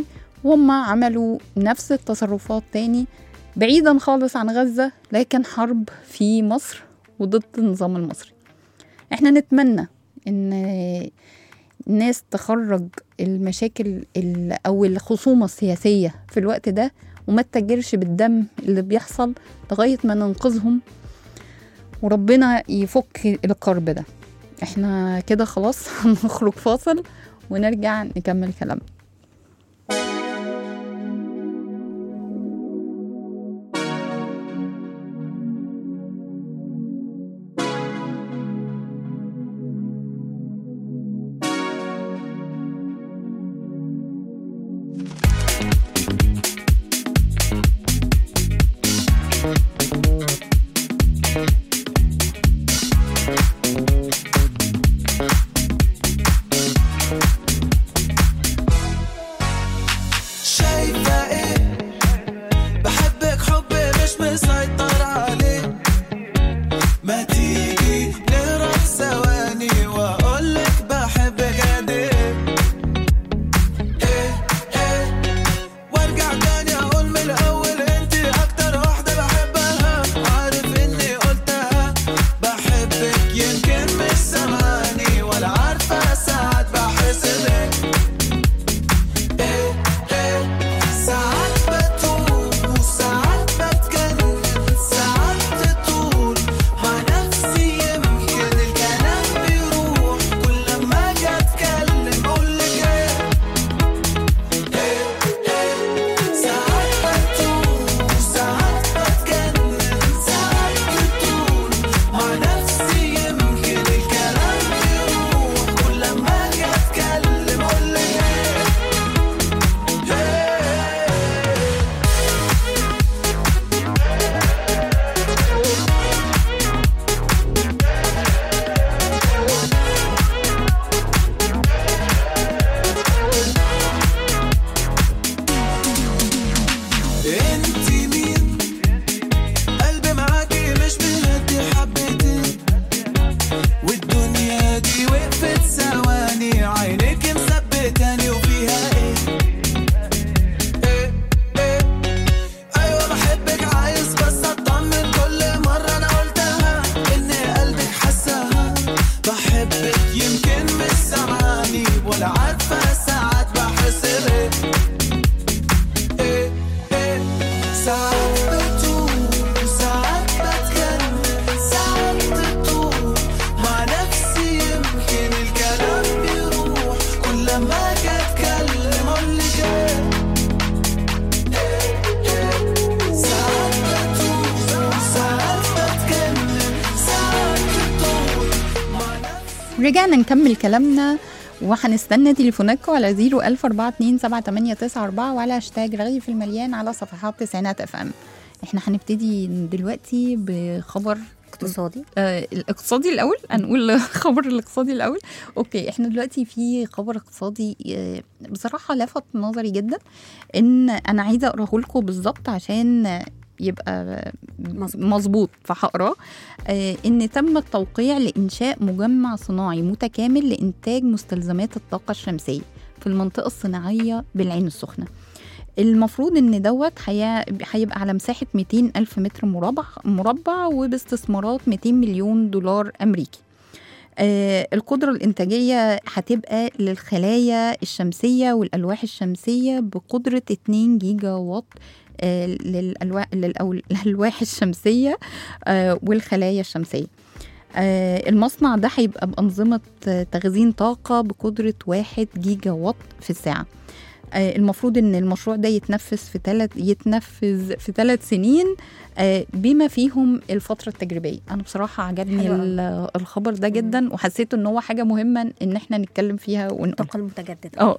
هم عملوا نفس التصرفات تاني بعيدا خالص عن غزة لكن حرب في مصر وضد النظام المصري احنا نتمنى ان الناس تخرج المشاكل ال- او الخصومة السياسية في الوقت ده وما تتاجرش بالدم اللي بيحصل لغاية ما ننقذهم وربنا يفك الكرب ده احنا كده خلاص هنخرج فاصل ونرجع نكمل كلامنا شايفة ايه بحبك حب مش مسيطر عليه ما تيجي نهرب ثواني واقولك بحبك قد ايه ايه ايه وارجع تاني اقول من الاول انت اكتر واحدة بحبها عارف اني قلتها بحبك يمكن مش سامعاني ولا عارفة ساعات بحس بيك إيه إيه ساعات بتوه وساعات بتجنن ساعات تطول مع نفسي يمكن الكلام بيروح كل ما اجي اتكلم اقولك ايه إيه إيه ساعات بتوه وساعات بتجنن ساعات تطول مع نفسي يمكن الكلام بيروح كل ما اجي اتكلم اقولك ايه انتي مين قلبي معاكي مش بيهدي حبتين والدنيا دي وقفت ثواني عينيك مثبتاني وفيها ايه ايه ايه ايوه بحبك عايز بس اطمن كل مرة انا قلتها ان قلبك حسها بحبك يمكن مش سامعاني ولا عارفة ساعات بحس بيه ايه ايه ساعات بتوه ساعات بتكلم ساعات تطول مع نفسي يمكن الكلام بيروح كل ما اجي اتكلم اقولك ايه إيه، إيه. ساعات بتوه ساعات بتكلم ساعات تطول مع نفسي رجعنا نكمل كلامنا وهنستنى تليفوناتكم على 010427894 وعلى هاشتاج رغي في المليان على صفحات تسعينات اف ام احنا هنبتدي دلوقتي بخبر اقتصادي آه الاقتصادي الاول هنقول خبر الاقتصادي الاول اوكي احنا دلوقتي في خبر اقتصادي آه بصراحه لفت نظري جدا ان انا عايزه اقراه لكم بالظبط عشان يبقى مظبوط. مظبوط فهقراه آه ان تم التوقيع لانشاء مجمع صناعي متكامل لانتاج مستلزمات الطاقه الشمسيه في المنطقه الصناعيه بالعين السخنه المفروض ان دوت هي- هيبقى على مساحه 200 الف متر مربع مربع وباستثمارات 200 مليون دولار امريكي آه القدرة الإنتاجية هتبقى للخلايا الشمسية والألواح الشمسية بقدرة 2 جيجا واط آه للألواح, للألواح الشمسية آه والخلايا الشمسية آه المصنع ده هيبقى بأنظمة آه، تخزين طاقة بقدرة 1 جيجا واط في الساعة آه، المفروض ان المشروع ده يتنفذ في ثلاث يتنفذ في ثلاث سنين آه، بما فيهم الفتره التجريبيه انا بصراحه عجبني حلو أوي. ال- الخبر ده جدا وحسيت ان هو حاجه مهمه ان احنا نتكلم فيها ونقول الطاقه المتجدده اه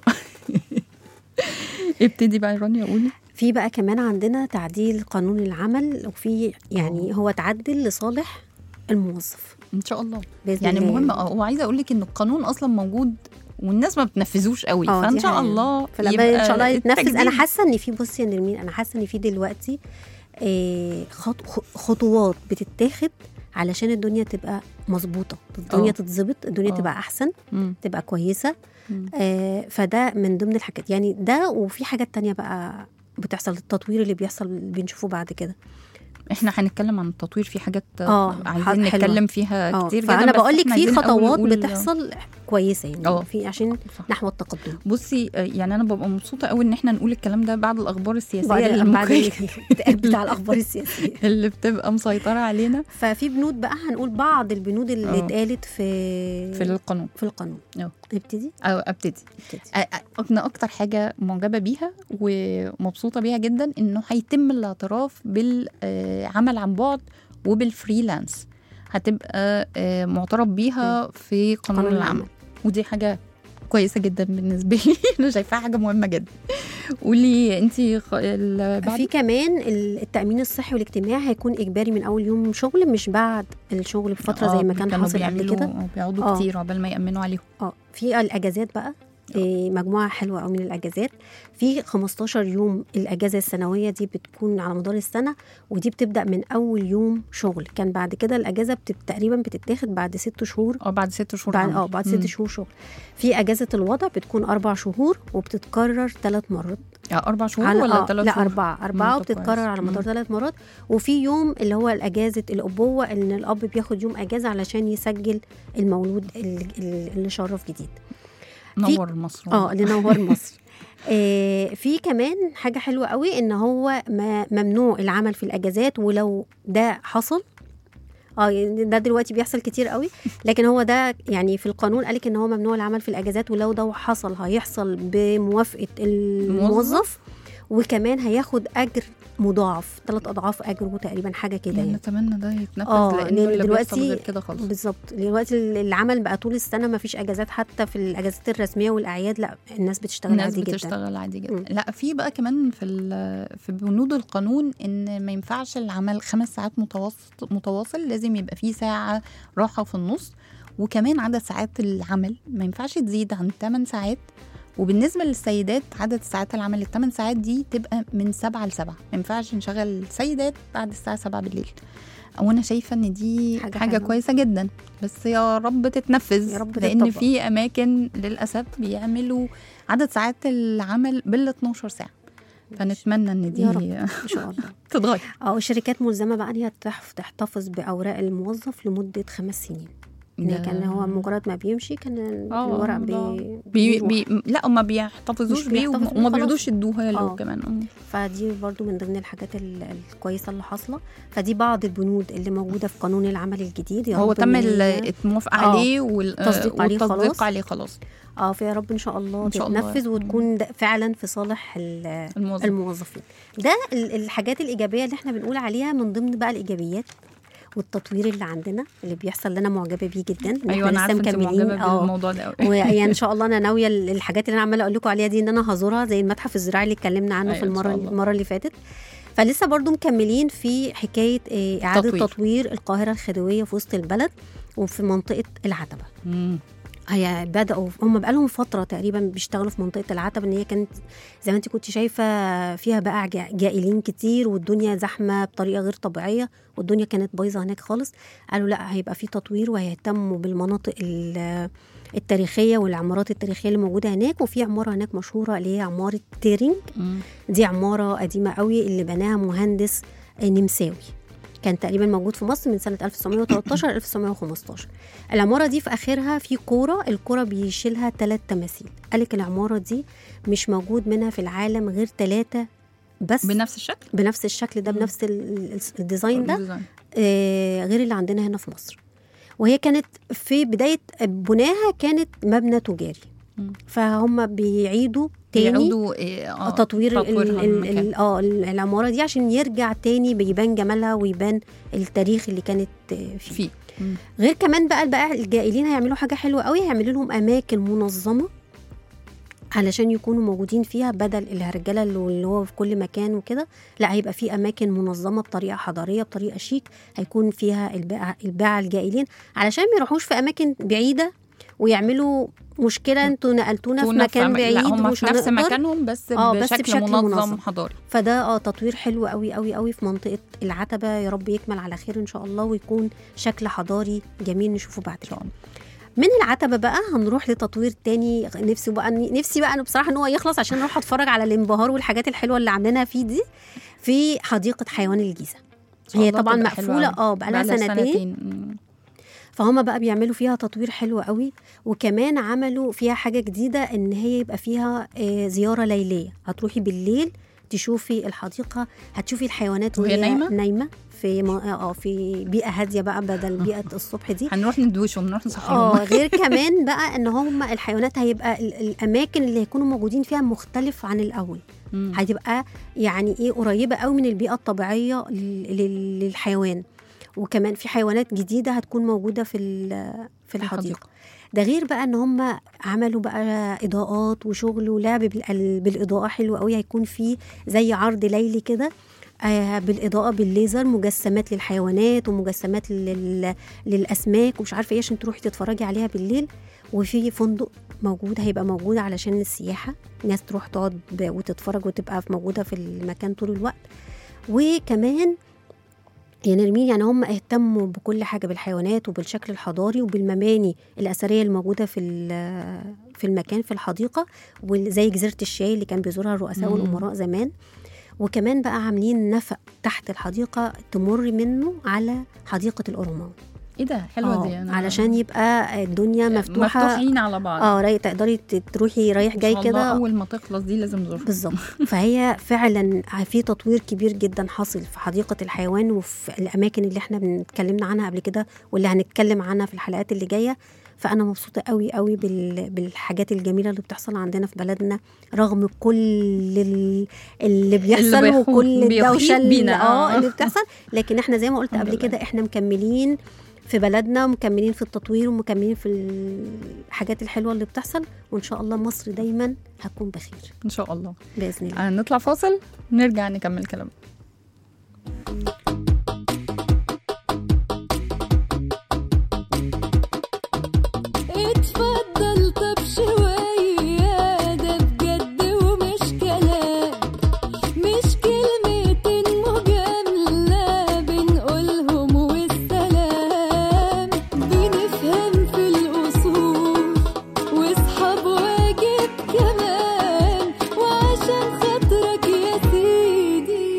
ابتدي بقى يا رانيا قولي في بقى كمان عندنا تعديل قانون العمل وفي يعني هو تعدل لصالح الموظف ان شاء الله باذن يعني الله مهم اه وعايزه اقول لك ان القانون اصلا موجود والناس ما بتنفذوش قوي اه، فان دي شاء حقيقة. الله فلما يبقى ان شاء الله يتنفذ انا التجديد. حاسه ان في بصي يا نرمين انا حاسه ان في دلوقتي آه، خط- خ- خطوات بتتاخد علشان الدنيا تبقى مظبوطه الدنيا آه. تتظبط الدنيا آه. تبقى احسن مم. تبقى كويسه مم. آه فده من ضمن الحاجات يعني ده وفي حاجات تانية بقى بتحصل التطوير اللي بيحصل بنشوفه بعد كده احنا هنتكلم عن التطوير في حاجات آه، عايزين حلوة. نتكلم فيها اه كتير جدا فانا بس بقول لك إحنا في عايزين الأول خطوات نقول- بتحصل كويسه يعني آه. في عشان صح. نحو التقدم بصي آه، يعني انا ببقى مبسوطه قوي ان احنا نقول الكلام ده بعد الاخبار السياسيه بعد اللي, بعد ممكن- الاكتئاب بتاع الاخبار السياسيه اللي بتبقى مسيطره علينا ففي بنود بقى هنقول بعض البنود اللي آه. اتقالت في في القانون في القانون آه. نبتدي او ابتدي نبتدي أ- أ- انا اكتر حاجه معجبه بيها ومبسوطه بيها جدا انه هيتم الاعتراف بالعمل عن بعد وبالفريلانس هتبقى آه، معترف بيها في قانون قانون العمل العمل. ودي حاجه كويسه جدا بالنسبه لي انا شايفاها حاجه مهمه جدا قولي انت بعد في كمان ال- التامين الصحي والاجتماعي هيكون اجباري من اول يوم شغل مش بعد الشغل بفتره زي ما كان كانوا حاصل قبل بيعملوا- كده آه، بيقعدوا آه. كتير عقبال ما يامنوا عليهم اه في الاجازات بقى إيه، مجموعه حلوه قوي من الاجازات في 15 يوم الاجازه السنويه دي بتكون على مدار السنه ودي بتبدا من اول يوم شغل كان بعد كده الاجازه بتت... تقريبا بتتاخد بعد ست شهور اه بعد ست شهور بعد عمل. اه بعد مم. ست شهور شغل في اجازه الوضع بتكون اربع شهور وبتتكرر ثلاث مرات آه، اربع شهور على- ولا آه، ثلاث لا شهور أربعة أربعة مم، طب وبتتكرر كويس. على مدار مم. ثلاث مرات وفي يوم اللي هو الأجازة الأبوة إن الأب بياخد يوم أجازة علشان يسجل المولود ال- ال- اللي شرف جديد نور مصر اه لنور مصر آه في كمان حاجة حلوة قوي إن هو ما ممنوع العمل في الأجازات ولو ده حصل اه يعني ده دلوقتي بيحصل كتير قوي لكن هو ده يعني في القانون قالك ان هو ممنوع العمل في الاجازات ولو ده حصل هيحصل بموافقه الموظف وكمان هياخد اجر مضاعف ثلاث اضعاف اجره تقريبا حاجه كده يعني يعني نتمنى ده يتنفذ آه، لانه لأن اللي دلوقتي بيحصل غير كده خالص بالظبط دلوقتي العمل بقى طول السنه ما فيش اجازات حتى في الاجازات الرسميه والاعياد لا الناس بتشتغل الناس عادي جدا بتشتغل عادي جدا مم. لا في بقى كمان في ال- في بنود القانون ان ما ينفعش العمل خمس ساعات متواصل متواصل لازم يبقى فيه ساعه راحه في النص وكمان عدد ساعات العمل ما ينفعش تزيد عن 8 ساعات وبالنسبه للسيدات عدد ساعات العمل الثمان ساعات دي تبقى من سبعة لسبعة ما ينفعش نشغل سيدات بعد الساعه 7 بالليل او انا شايفه ان دي حاجة حاجه, حاجة حلوة. كويسه جدا بس يا رب تتنفذ يا رب لان تتطبق. في اماكن للاسف بيعملوا عدد ساعات العمل بال 12 ساعه فنتمنى ان دي يا رب. ان شاء الله تتغير اه الشركات ملزمه بقى ان هي تحف- تحتفظ باوراق الموظف لمده خمس سنين إن ده- كان هو مجرد ما بيمشي كان آه، الورق ده بي, بي بيروح. بي لا ما بيحتفظوش مش بيه بيحتفظ وما بيه وما خلاص. بيرضوش يدوها له آه. كمان آه. فدي برضو من ضمن الحاجات ال- الكويسه اللي حاصله فدي بعض البنود اللي موجوده في قانون العمل الجديد يا هو رب تم إن ال- هي- الموافقه آه. عليه وال- التصديق عليه والتصديق خلاص. عليه خلاص اه فيا رب ان شاء الله إن شاء الله. تتنفذ وتكون ده فعلا في صالح ال- الموظف الموظفين ده ال- الحاجات الايجابيه اللي احنا بنقول عليها من ضمن بقى الايجابيات والتطوير اللي عندنا اللي بيحصل اللي انا معجبه بيه جدا إن ايوه إحنا انا لسه عارفه انت مكملين. معجبه آه. بالموضوع ده قوي ويعني ان شاء الله انا ناويه ال- الحاجات اللي انا عماله اقول لكم عليها دي ان انا هزورها زي المتحف الزراعي اللي اتكلمنا عنه أيوة في إن شاء المره الله. المره اللي فاتت فلسه برضو مكملين في حكايه آه، اعاده تطوير. تطوير القاهره الخديويه في وسط البلد وفي منطقه العتبه مم. هي بدأوا هم بقالهم فترة تقريبا بيشتغلوا في منطقة العتبة ان هي كانت زي ما انت كنت شايفة فيها بقى جا- جائلين كتير والدنيا زحمة بطريقة غير طبيعية والدنيا كانت بايظة هناك خالص قالوا لا هيبقى في تطوير وهيهتموا بالمناطق ال- التاريخية والعمارات التاريخية اللي موجودة هناك وفي عمارة هناك مشهورة اللي هي عمارة تيرينج مم. دي عمارة قديمة قوي اللي بناها مهندس نمساوي كان تقريبا موجود في مصر من سنة 1913 1915 العمارة دي في آخرها في كورة الكورة بيشيلها ثلاث تماثيل قالك العمارة دي مش موجود منها في العالم غير ثلاثة بس بنفس الشكل بنفس الشكل ده مم. بنفس ال- ال- الديزاين ده الديزاين. آه، غير اللي عندنا هنا في مصر وهي كانت في بداية بناها كانت مبنى تجاري مم. فهم بيعيدوا تاني بيعودوا إيه، آه، تطوير ال- تطويرها ال- المكان. ال- اه ال- العماره دي عشان يرجع تاني بيبان جمالها ويبان التاريخ اللي كانت آه، فيه فيه مم. غير كمان بقى بقى الجائلين هيعملوا حاجه حلوه قوي هيعملوا لهم اماكن منظمه علشان يكونوا موجودين فيها بدل الهرجله اللي اللي هو في كل مكان وكده لا هيبقى في اماكن منظمه بطريقه حضاريه بطريقه شيك هيكون فيها الباعة الباعة الجائلين علشان ما يروحوش في اماكن بعيده ويعملوا مشكله انتوا نقلتونا في تونا مكان في- بعيد لا هم ومش في نفس هنقدر. مكانهم بس, آه، بس بشكل, بشكل منظم, منظم. حضاري فده اه تطوير حلو قوي قوي قوي في منطقه العتبه يا رب يكمل على خير ان شاء الله ويكون شكل حضاري جميل نشوفه بعد كده من العتبه بقى هنروح لتطوير تاني نفسي بقى نفسي بقى انا بصراحه ان هو يخلص عشان اروح اتفرج على الانبهار والحاجات الحلوه اللي عاملينها فيه دي في حديقه حيوان الجيزه شاء هي الله طبعا تبقى حلوة مقفوله أوي. اه بقالها سنتين مم. فهم بقى بيعملوا فيها تطوير حلو قوي وكمان عملوا فيها حاجه جديده ان هي يبقى فيها آه، زياره ليليه هتروحي بالليل تشوفي الحديقه هتشوفي الحيوانات وهي نايمة؟ نايمه في م- اه في بيئه هاديه بقى بدل بيئه الصبح دي هنروح ندوشهم نروح نصحيهم اه غير كمان بقى ان هم الحيوانات هيبقى ال- الاماكن اللي هيكونوا موجودين فيها مختلف عن الاول مم. هتبقى يعني ايه قريبه قوي من البيئه الطبيعيه لل- لل- للحيوان وكمان في حيوانات جديده هتكون موجوده في ال- في الحديقه ده غير بقى ان هم عملوا بقى اضاءات وشغل ولعب بال- بالاضاءه حلو قوي هيكون في زي عرض ليلي كده آه، بالاضاءه بالليزر مجسمات للحيوانات ومجسمات لل... للاسماك ومش عارفه ايه عشان تروحي تتفرجي عليها بالليل وفي فندق موجود هيبقى موجود علشان السياحه ناس تروح تقعد ب- وتتفرج وتبقى في- موجوده في المكان طول الوقت وكمان يا نرمين يعني هم اهتموا بكل حاجه بالحيوانات وبالشكل الحضاري وبالمباني الاثريه الموجوده في ال- في المكان في الحديقه وزي جزيره الشاي اللي كان بيزورها الرؤساء مم. والامراء زمان وكمان بقى عاملين نفق تحت الحديقه تمر منه على حديقه الأورمان ايه ده حلوه آه، دي أنا علشان يبقى الدنيا مفتوحه مفتوحين على بعض اه راي تقدري ت- تروحي رايح إن جاي شاء الله كده اول ما تخلص دي لازم نزورها بالظبط فهي فعلا في تطوير كبير جدا حاصل في حديقه الحيوان وفي الاماكن اللي احنا بنتكلمنا عنها قبل كده واللي هنتكلم عنها في الحلقات اللي جايه فانا مبسوطه قوي قوي بال- بالحاجات الجميله اللي بتحصل عندنا في بلدنا رغم كل ال- اللي بيحصل بيحوط- وكل بيحيط الدوشه اللي- بينا، اه آه. اللي بتحصل لكن احنا زي ما قلت الحمد قبل لله. كده احنا مكملين في بلدنا ومكملين في التطوير ومكملين في الحاجات الحلوه اللي بتحصل وان شاء الله مصر دايما هتكون بخير ان شاء الله باذن الله هنطلع فاصل نرجع نكمل كلام اتفضل طب شوية ده بجد ومش كلام مش كلمتين مجاملة بنقولهم والسلام بنفهم في الأصول واصحاب واجب كمان وعشان خاطرك يا سيدي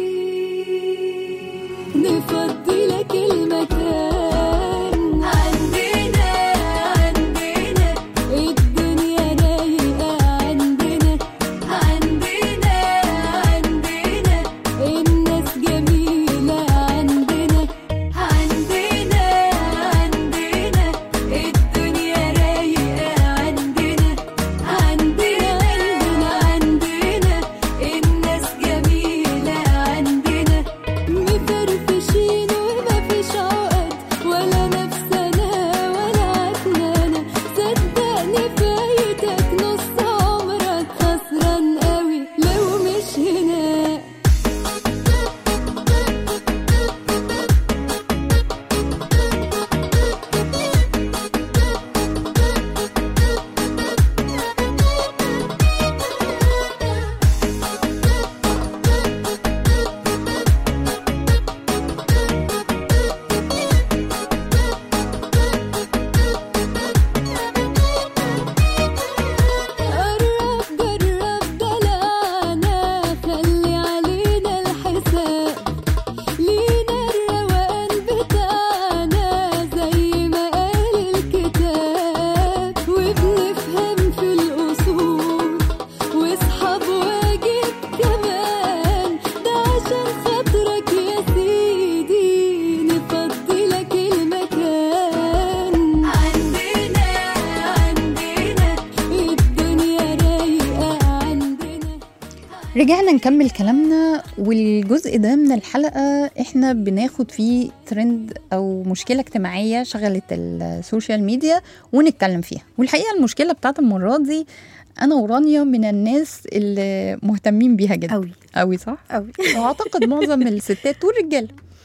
نفضي لك المكان عندنا عندنا الدنيا رايقة عندنا عندنا عندنا الناس جميلة عندنا عندنا عندنا الدنيا رايقة عندنا عندنا عندنا الناس جميلة عندنا مفرفشين ومفيش عقد ولا نفسنا ولا عكنانة صدقني فايتك نص عمرك خسران قوي لو مش هنا قرب جرب دلعنا خلي علينا الحساب لينا الروقان بتاعنا زي ما قال الكتاب وبنفهم في الأصول واصحاب واجب كمان ده عشان خاطرك يا سيدي نفضي لك المكان عندنا عندنا الدنيا رايقة عندنا رجعنا نكمل كلامنا والجزء ده من الحلقة احنا بناخد فيه ترند او مشكلة اجتماعية شغلت السوشيال ميديا ونتكلم فيها والحقيقة المشكلة بتاعت المرة دي انا ورانيا من الناس اللي مهتمين بيها جدا قوي قوي صح قوي واعتقد معظم الستات والرجاله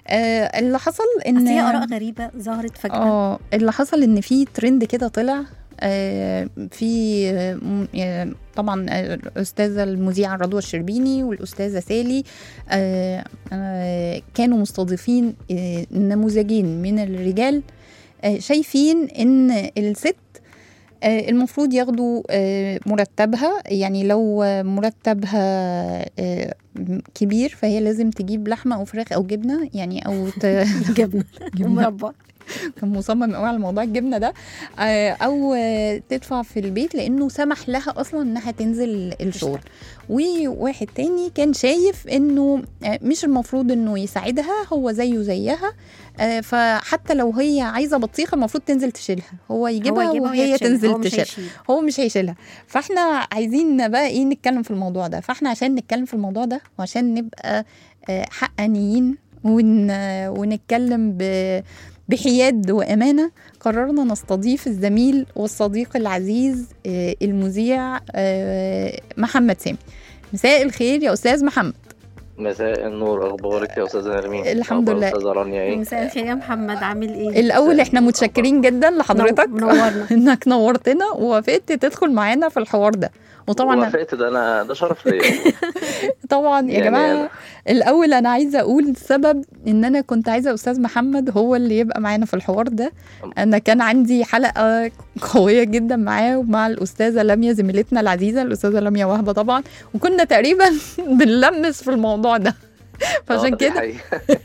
آه اللي حصل ان بس هي اراء غريبه ظهرت فجاه اه اللي حصل ان في ترند كده طلع آه، في آه، م- آه، طبعا آه، الاستاذه المذيعه رضوى الشربيني والاستاذه سالي آه، آه، كانوا مستضيفين آه، نموذجين من الرجال آه، شايفين ان الست آه، المفروض ياخدوا آه، مرتبها يعني لو آه، مرتبها آه، كبير فهي لازم تجيب لحمه او فراخ او جبنه يعني او ت... جبنه جبنة. ومربى كان مصمم قوي على موضوع الجبنه ده آه، او آه، تدفع في البيت لانه سمح لها اصلا انها تنزل الشغل وواحد تاني كان شايف انه آه، مش المفروض انه يساعدها هو زيه زيها آه، فحتى لو هي عايزه بطيخه المفروض تنزل تشيلها هو يجيبها يجيبها وهي وهي تشيلها، هو تنزل مش تشيلها هيشيل. هو مش هيشيلها فاحنا عايزين بقى ايه نتكلم في الموضوع ده فاحنا عشان نتكلم في الموضوع ده وعشان نبقى آه، حقانيين ون ونتكلم ب بحياد وامانه قررنا نستضيف الزميل والصديق العزيز آه، المذيع آه، محمد سامي مساء الخير يا استاذ محمد مساء النور اخبارك يا استاذه نرمين الحمد أخبار لله. استاذه رانيا ايه مساء الخير يا محمد عامل ايه الاول احنا متشكرين جدا لحضرتك منورنا. انك نورتنا ووافقت تدخل معانا في الحوار ده وطبعا وافقت ده انا ده شرف ليا طبعا يا يعني جماعه أنا- الاول انا عايزه اقول السبب ان انا كنت عايزه استاذ محمد هو اللي يبقى معانا في الحوار ده انا كان عندي حلقه قويه جدا معاه ومع الاستاذه لميا زميلتنا العزيزه الاستاذه لميا وهبه طبعا وكنا تقريبا بنلمس في الموضوع ده فعشان آه، دي كده حقيقة.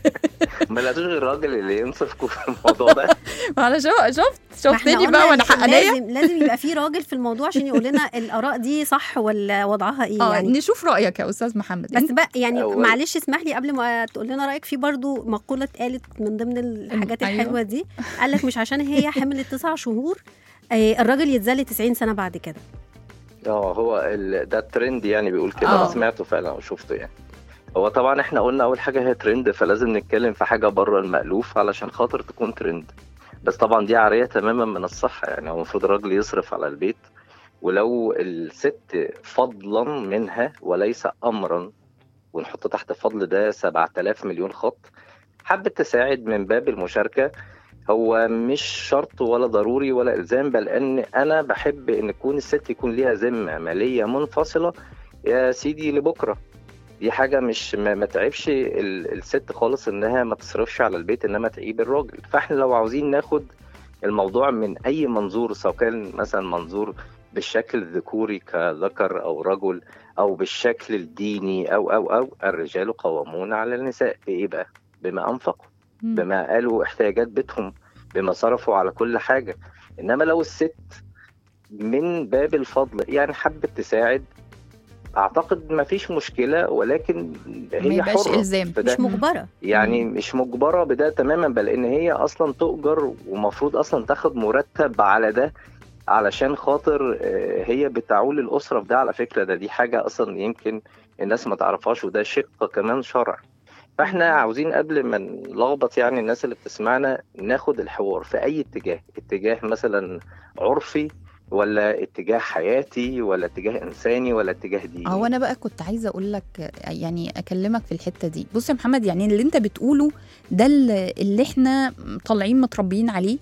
ما لقيتوش غير الراجل اللي ينصفكم في الموضوع ده انا شو شفت ما احنا شفتني قلنا بقى وانا إن حقانيه لازم لازم يبقى في راجل في الموضوع عشان يقول لنا الاراء دي صح ولا وضعها ايه اه يعني نشوف رايك يا استاذ محمد بس انت بقى يعني أول- معلش اسمح لي قبل ما تقول لنا رايك في برضو مقوله اتقالت من ضمن الحاجات أيوة. الحلوه دي قال لك مش عشان هي حملت تسع شهور آه، الراجل يتذل 90 سنه بعد كده اه هو ال... ده الترند يعني بيقول كده آه. انا سمعته فعلا وشفته يعني هو طبعا احنا قلنا اول حاجه هي ترند فلازم نتكلم في حاجه بره المألوف علشان خاطر تكون ترند بس طبعا دي عاريه تماما من الصح يعني هو المفروض الراجل يصرف على البيت ولو الست فضلا منها وليس امرا ونحط تحت فضل ده 7000 مليون خط حبت تساعد من باب المشاركه هو مش شرط ولا ضروري ولا الزام بل ان انا بحب ان تكون الست يكون ليها ذمه ماليه منفصله يا سيدي لبكره دي حاجه مش ما, ما تعبش ال- الست خالص انها ما تصرفش على البيت انما تعيب الراجل فاحنا لو عاوزين ناخد الموضوع من اي منظور سواء كان مثلا منظور بالشكل الذكوري كذكر او رجل او بالشكل الديني او او او الرجال قوامون على النساء بايه بقى؟ بما انفقوا مم. بما قالوا احتياجات بيتهم بما صرفوا على كل حاجة إنما لو الست من باب الفضل يعني حبت تساعد أعتقد ما فيش مشكلة ولكن ما هي يبقاش حرة الزام في ده مش مجبره يعني مش مجبرة بده تماما بل إن هي أصلا تؤجر ومفروض أصلا تاخد مرتب على ده علشان خاطر آه، هي بتعول الأسرة في ده على فكرة ده دي حاجة أصلا يمكن الناس ما تعرفهاش وده شق كمان شرع فاحنا عاوزين قبل ما نلخبط يعني الناس اللي بتسمعنا ناخد الحوار في أي اتجاه اتجاه مثلا عرفي ولا اتجاه حياتي ولا اتجاه إنساني ولا اتجاه ديني هو انا بقى كنت عايزه اقول لك يعني اكلمك في الحته دي بص يا محمد يعني اللي انت بتقوله ده اللي اللي احنا طالعين متربيين عليه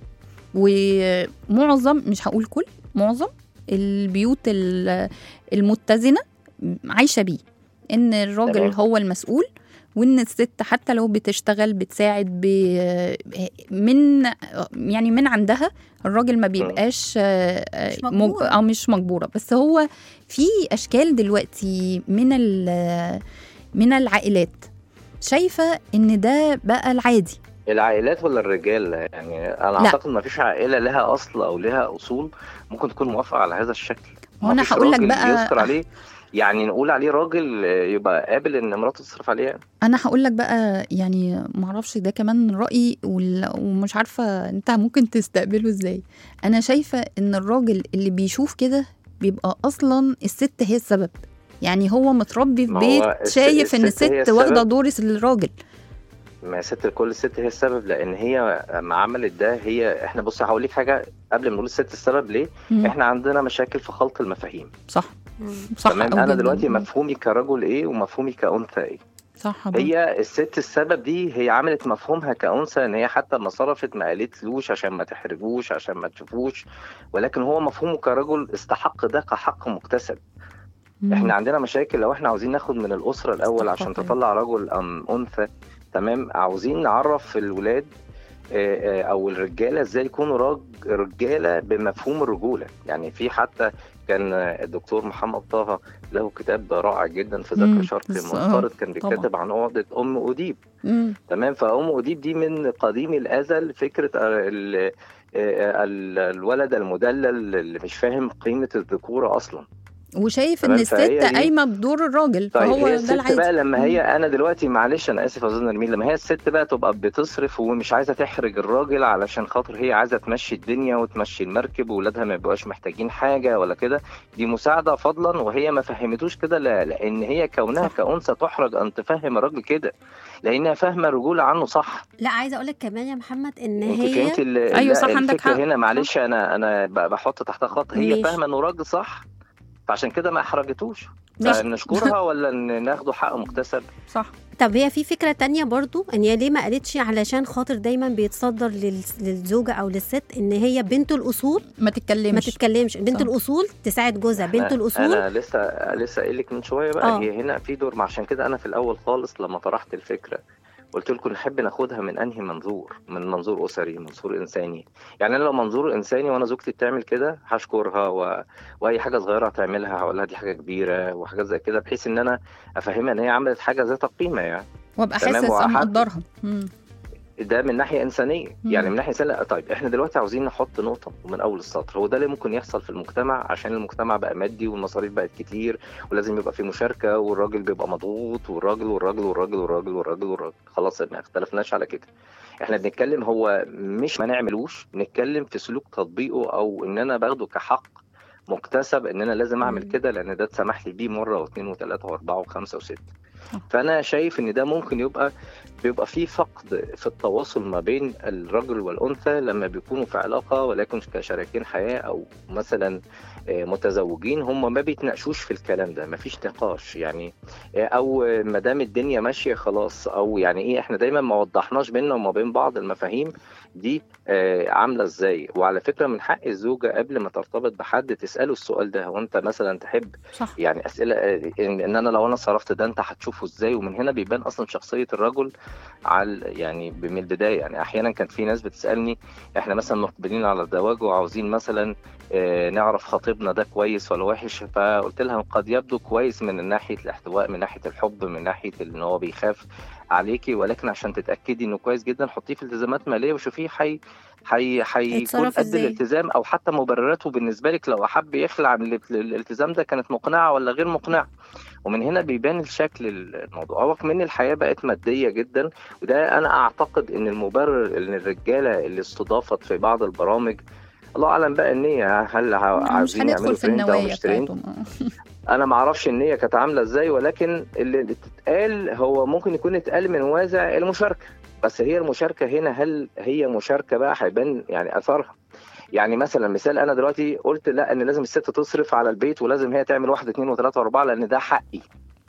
ومعظم مش هقول كل معظم البيوت ال- المتزنه عايشه بيه ان الراجل تمام. هو المسؤول وان الست حتى لو بتشتغل بتساعد ب من يعني من عندها الراجل ما بيبقاش آه، مش مج- مجبور. اه مش مجبوره بس هو في اشكال دلوقتي من ال- من العائلات شايفه ان ده بقى العادي العائلات ولا الرجال يعني انا لا. اعتقد ما فيش عائله لها اصل او لها اصول ممكن تكون موافقه على هذا الشكل هو أنا مفيش هقول لك راجل بقى- يذكر عليه يعني نقول عليه راجل آه، يبقى قابل ان مراته تصرف عليه يعني. انا هقول لك بقى يعني معرفش ده كمان رايي وال- ومش عارفه انت ممكن تستقبله ازاي انا شايفه ان الراجل اللي بيشوف كده بيبقى اصلا الست هي السبب يعني هو متربي في ما هو بيت الس- شايف ان الست هي الست واخده السبب. دور الراجل ما يا ست كل ست هي السبب لان هي ما عملت ده هي احنا بص هقول لك حاجه قبل ما نقول الست السبب ليه مم. احنا عندنا مشاكل في خلط المفاهيم صح صح تمام أوي انا جداً. دلوقتي مم. مفهومي كرجل ايه ومفهومي كانثى ايه صح برضه. هي الست السبب دي هي عملت مفهومها كأنثى ان هي حتى ما صرفت ما قالتلوش عشان ما تحرجوش عشان ما تشوفوش ولكن هو مفهومه كرجل استحق ده كحق مكتسب مم. احنا عندنا مشاكل لو احنا عاوزين ناخد من الاسره الاول صح عشان طبعاً. تطلع رجل ام انثى تمام عاوزين نعرف الولاد آه، آه، او الرجاله ازاي يكونوا راج رجاله بمفهوم الرجوله يعني في حتى كان آه، الدكتور محمد طه له كتاب رائع جدا في مم. ذكر شرقي بس- آه، منفرد كان طبعاً. بيتكتب عن عقده ام اديب مم. تمام فأم أديب دي من قديم الأزل فكرة ال- ال- الولد المدلل اللي مش فاهم قيمة الذكورة أصلا وشايف ان تمام، الست فهي دي- قايمه بدور الراجل طيب فهو هي ده الست العادي بقى لما هي انا دلوقتي معلش انا اسف يا استاذ نرمين لما هي الست بقى تبقى بتصرف ومش عايزه تحرج الراجل علشان خاطر هي عايزه تمشي الدنيا وتمشي المركب واولادها ما يبقاش محتاجين حاجه ولا كده دي مساعده فضلا وهي ما فهمتوش كده لا لان هي كونها صح. كانثى تحرج ان تفهم الراجل كده لانها فاهمه الرجوله عنه صح لا عايزه اقول لك كمان يا محمد ان انت هي فهمتي ال- أيوة ال- صح، عندك الفكره حق. هنا معلش انا انا ب- بحط تحتها خط هي ماشي. فاهمه انه راجل صح فعشان كده ما احرجتوش ماشي. نشكرها ولا ن- ناخده حق مكتسب صح طب هي في فكره تانية برضو ان هي ليه ما قالتش علشان خاطر دايما بيتصدر لل- للزوجه او للست ان هي بنت الاصول ما ما تتكلمش تتكلمش بنت صح. الاصول تساعد جوزها بنت أنا- الاصول انا لسه لسه قايل لك من شويه بقى آه. هي هنا في دور ما عشان كده انا في الاول خالص لما طرحت الفكره قلت لكم نحب ناخدها من انهي منظور من منظور اسري منظور انساني يعني انا لو منظور انساني وانا زوجتي بتعمل كده هشكرها و... واي حاجه صغيره هتعملها هقول لها دي حاجه كبيره وحاجات زي كده بحيث ان انا افهمها ان هي عملت حاجه ذات قيمه يعني وابقى تمام، حاسس وأحد- مقدرها مم. ده من ناحيه انسانيه مم. يعني من ناحيه انسانيه طيب احنا دلوقتي عاوزين نحط نقطه من اول السطر هو ده اللي ممكن يحصل في المجتمع عشان المجتمع بقى مادي والمصاريف بقت كتير ولازم يبقى في مشاركه والراجل بيبقى مضغوط والراجل والراجل والراجل والراجل والراجل والراجل خلاص ما اختلفناش على كده احنا بنتكلم هو مش ما نعملوش نتكلم في سلوك تطبيقه او ان انا باخده كحق مكتسب ان انا لازم اعمل مم. كده لان ده اتسمح لي بيه مره واثنين وثلاثه واربعه وخمسه وسته صح. فانا شايف ان ده ممكن يبقى بيبقى في فقد في التواصل ما بين الرجل والانثى لما بيكونوا في علاقه ولكن كشريكين حياه او مثلا آه، متزوجين هم ما بيتناقشوش في الكلام ده ما فيش نقاش يعني آه، او ما دام الدنيا ماشيه خلاص او يعني ايه احنا دايما ما وضحناش بيننا وما بين بعض المفاهيم دي آه، عامله ازاي وعلى فكره من حق الزوجه قبل ما ترتبط بحد تساله السؤال ده هو انت مثلا تحب صح يعني اسئله آه، ان إن انا لو انا صرفت ده انت هتشوفه ازاي ومن هنا بيبان اصلا شخصيه الرجل على يعني من البدايه يعني احيانا كان في ناس بتسالني احنا مثلا مقبلين على الزواج وعاوزين مثلا آه، نعرف خطيبنا ده كويس ولا وحش فقلت لها قد يبدو كويس من ناحيه الاحتواء من ناحيه الحب من ناحيه ان هو بيخاف عليكي ولكن عشان تتاكدي انه كويس جدا حطيه في التزامات ماليه وشوفيه حي حي هيكون هيتصرف قد إزاي؟ الالتزام او حتى مبرراته بالنسبه لك لو احب يخلع من الالت- الالتزام ده كانت مقنعه ولا غير مقنعه ومن هنا بيبان الشكل الموضوع هو كمان الحياه بقت ماديه جدا وده انا اعتقد ان المبرر ان الرجاله اللي استضافت في بعض البرامج الله اعلم بقى النيه هل ع- مش عايزين يعملوا هندخل في ترند او النوايا مش ترند بتاعتهم آه. انا ما اعرفش النيه كانت عامله ازاي ولكن اللي اللي اتقال هو ممكن يكون اتقال من وازع المشاركه بس هي المشاركه هنا هل هي مشاركه بقى هيبان يعني اثرها يعني مثلا مثال انا دلوقتي قلت لا ان لازم الست تصرف على البيت ولازم هي تعمل واحد اثنين وثلاثه واربعه لان ده حقي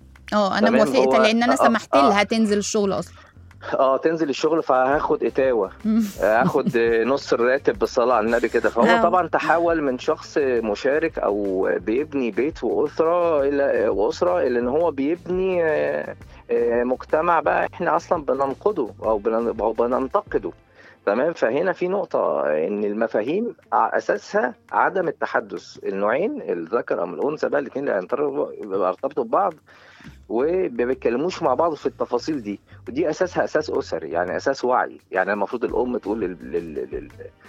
اه انا تمام، موافقت هو- لان انا آه، سمحت آه. لها تنزل الشغل اصلا اه تنزل الشغل فهاخد اتاوه مم. اخد نص الراتب بالصلاه على النبي كده فهو آه. طبعا تحول من شخص مشارك او بيبني بيت واسره الى واسره الى ان هو بيبني آه، آه، مجتمع بقى احنا اصلا بننقده او بن- أو بننتقده تمام فهنا في نقطة إن المفاهيم ع- أساسها عدم التحدث النوعين الذكر أو الأنثى بقى الاثنين اللي هينطروا- يرتبطوا ببعض وما بيتكلموش مع بعض في التفاصيل دي ودي اساسها اساس اسري يعني اساس وعي يعني المفروض الام تقول لل... لل... لل...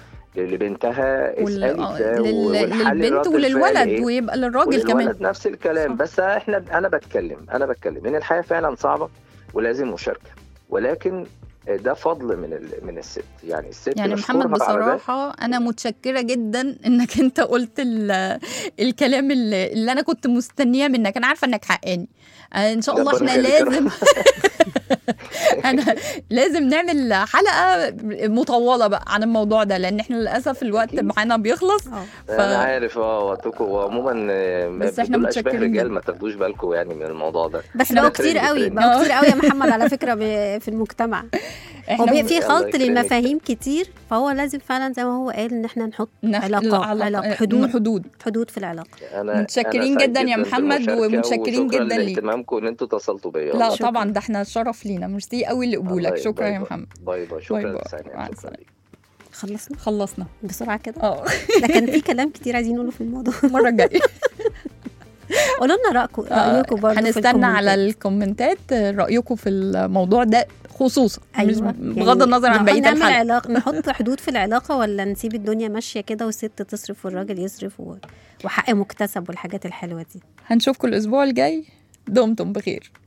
لبنتها وال... اسالي آه، ده لل... والحل للبنت رد الفعل وللولد إيه؟ ويبقى للراجل كمان وللولد نفس الكلام صح. بس احنا انا بتكلم انا بتكلم ان الحياه فعلا صعبه ولازم مشاركه ولكن ده فضل من ال... من الست يعني الست يعني نشكرها محمد على ده. بصراحة أنا متشكرة جدا إنك أنت قلت ال- الكلام اللي, اللي أنا كنت مستنياه منك أنا عارفة إنك حقاني آه، إن شاء الله ربنا إحنا يخليك يا لازم انا لازم نعمل حلقه مطوله بقى عن الموضوع ده لان احنا للاسف الوقت أكيد. معانا بيخلص اه ف... انا عارف اه وقتكم وعموما آه، بس إحنا دول اشباه متشكرين رجال جدا. ما تاخدوش بالكم يعني من الموضوع ده بس إحنا بقوا ترند كتير قوي ترند. بقوا كتير قوي يا محمد على فكره ب- في المجتمع هو احنا بي- في الله خلط يكرمك. للمفاهيم كتير فهو لازم فعلا زي ما هو قال ان احنا نحط نح- علاقة علاقة- علاقة حدود حدود حدود في العلاقه انا متشكرين أنا سعيد جدا يا محمد بالمشاركة ومتشكرين وشكراً جدا ليك. لاهتمامكم ان انتوا اتصلتوا بيا لا والله. طبعا ده احنا شرف لينا ميرسي قوي لقبولك الله شكرا يا يبارك. محمد باي باي باي شكرا باي. للسعادة. مع شكراً السلامة. ليك. خلصنا خلصنا بسرعه كده اه ده كان في كلام كتير عايزين نقوله في الموضوع المره الجايه قولوا لنا رايكم رايكم برضه في هنستنى على الكومنتات. الكومنتات رايكم في الموضوع ده خصوصا مش أيوة. بغض النظر عن نحط- بقيه نعمل الحلقه علاقة نحط حدود في العلاقة ولا نسيب الدنيا ماشية كده والست تصرف والراجل يصرف و... وحق مكتسب والحاجات الحلوة دي هنشوفكم الاسبوع الجاي دمتم بخير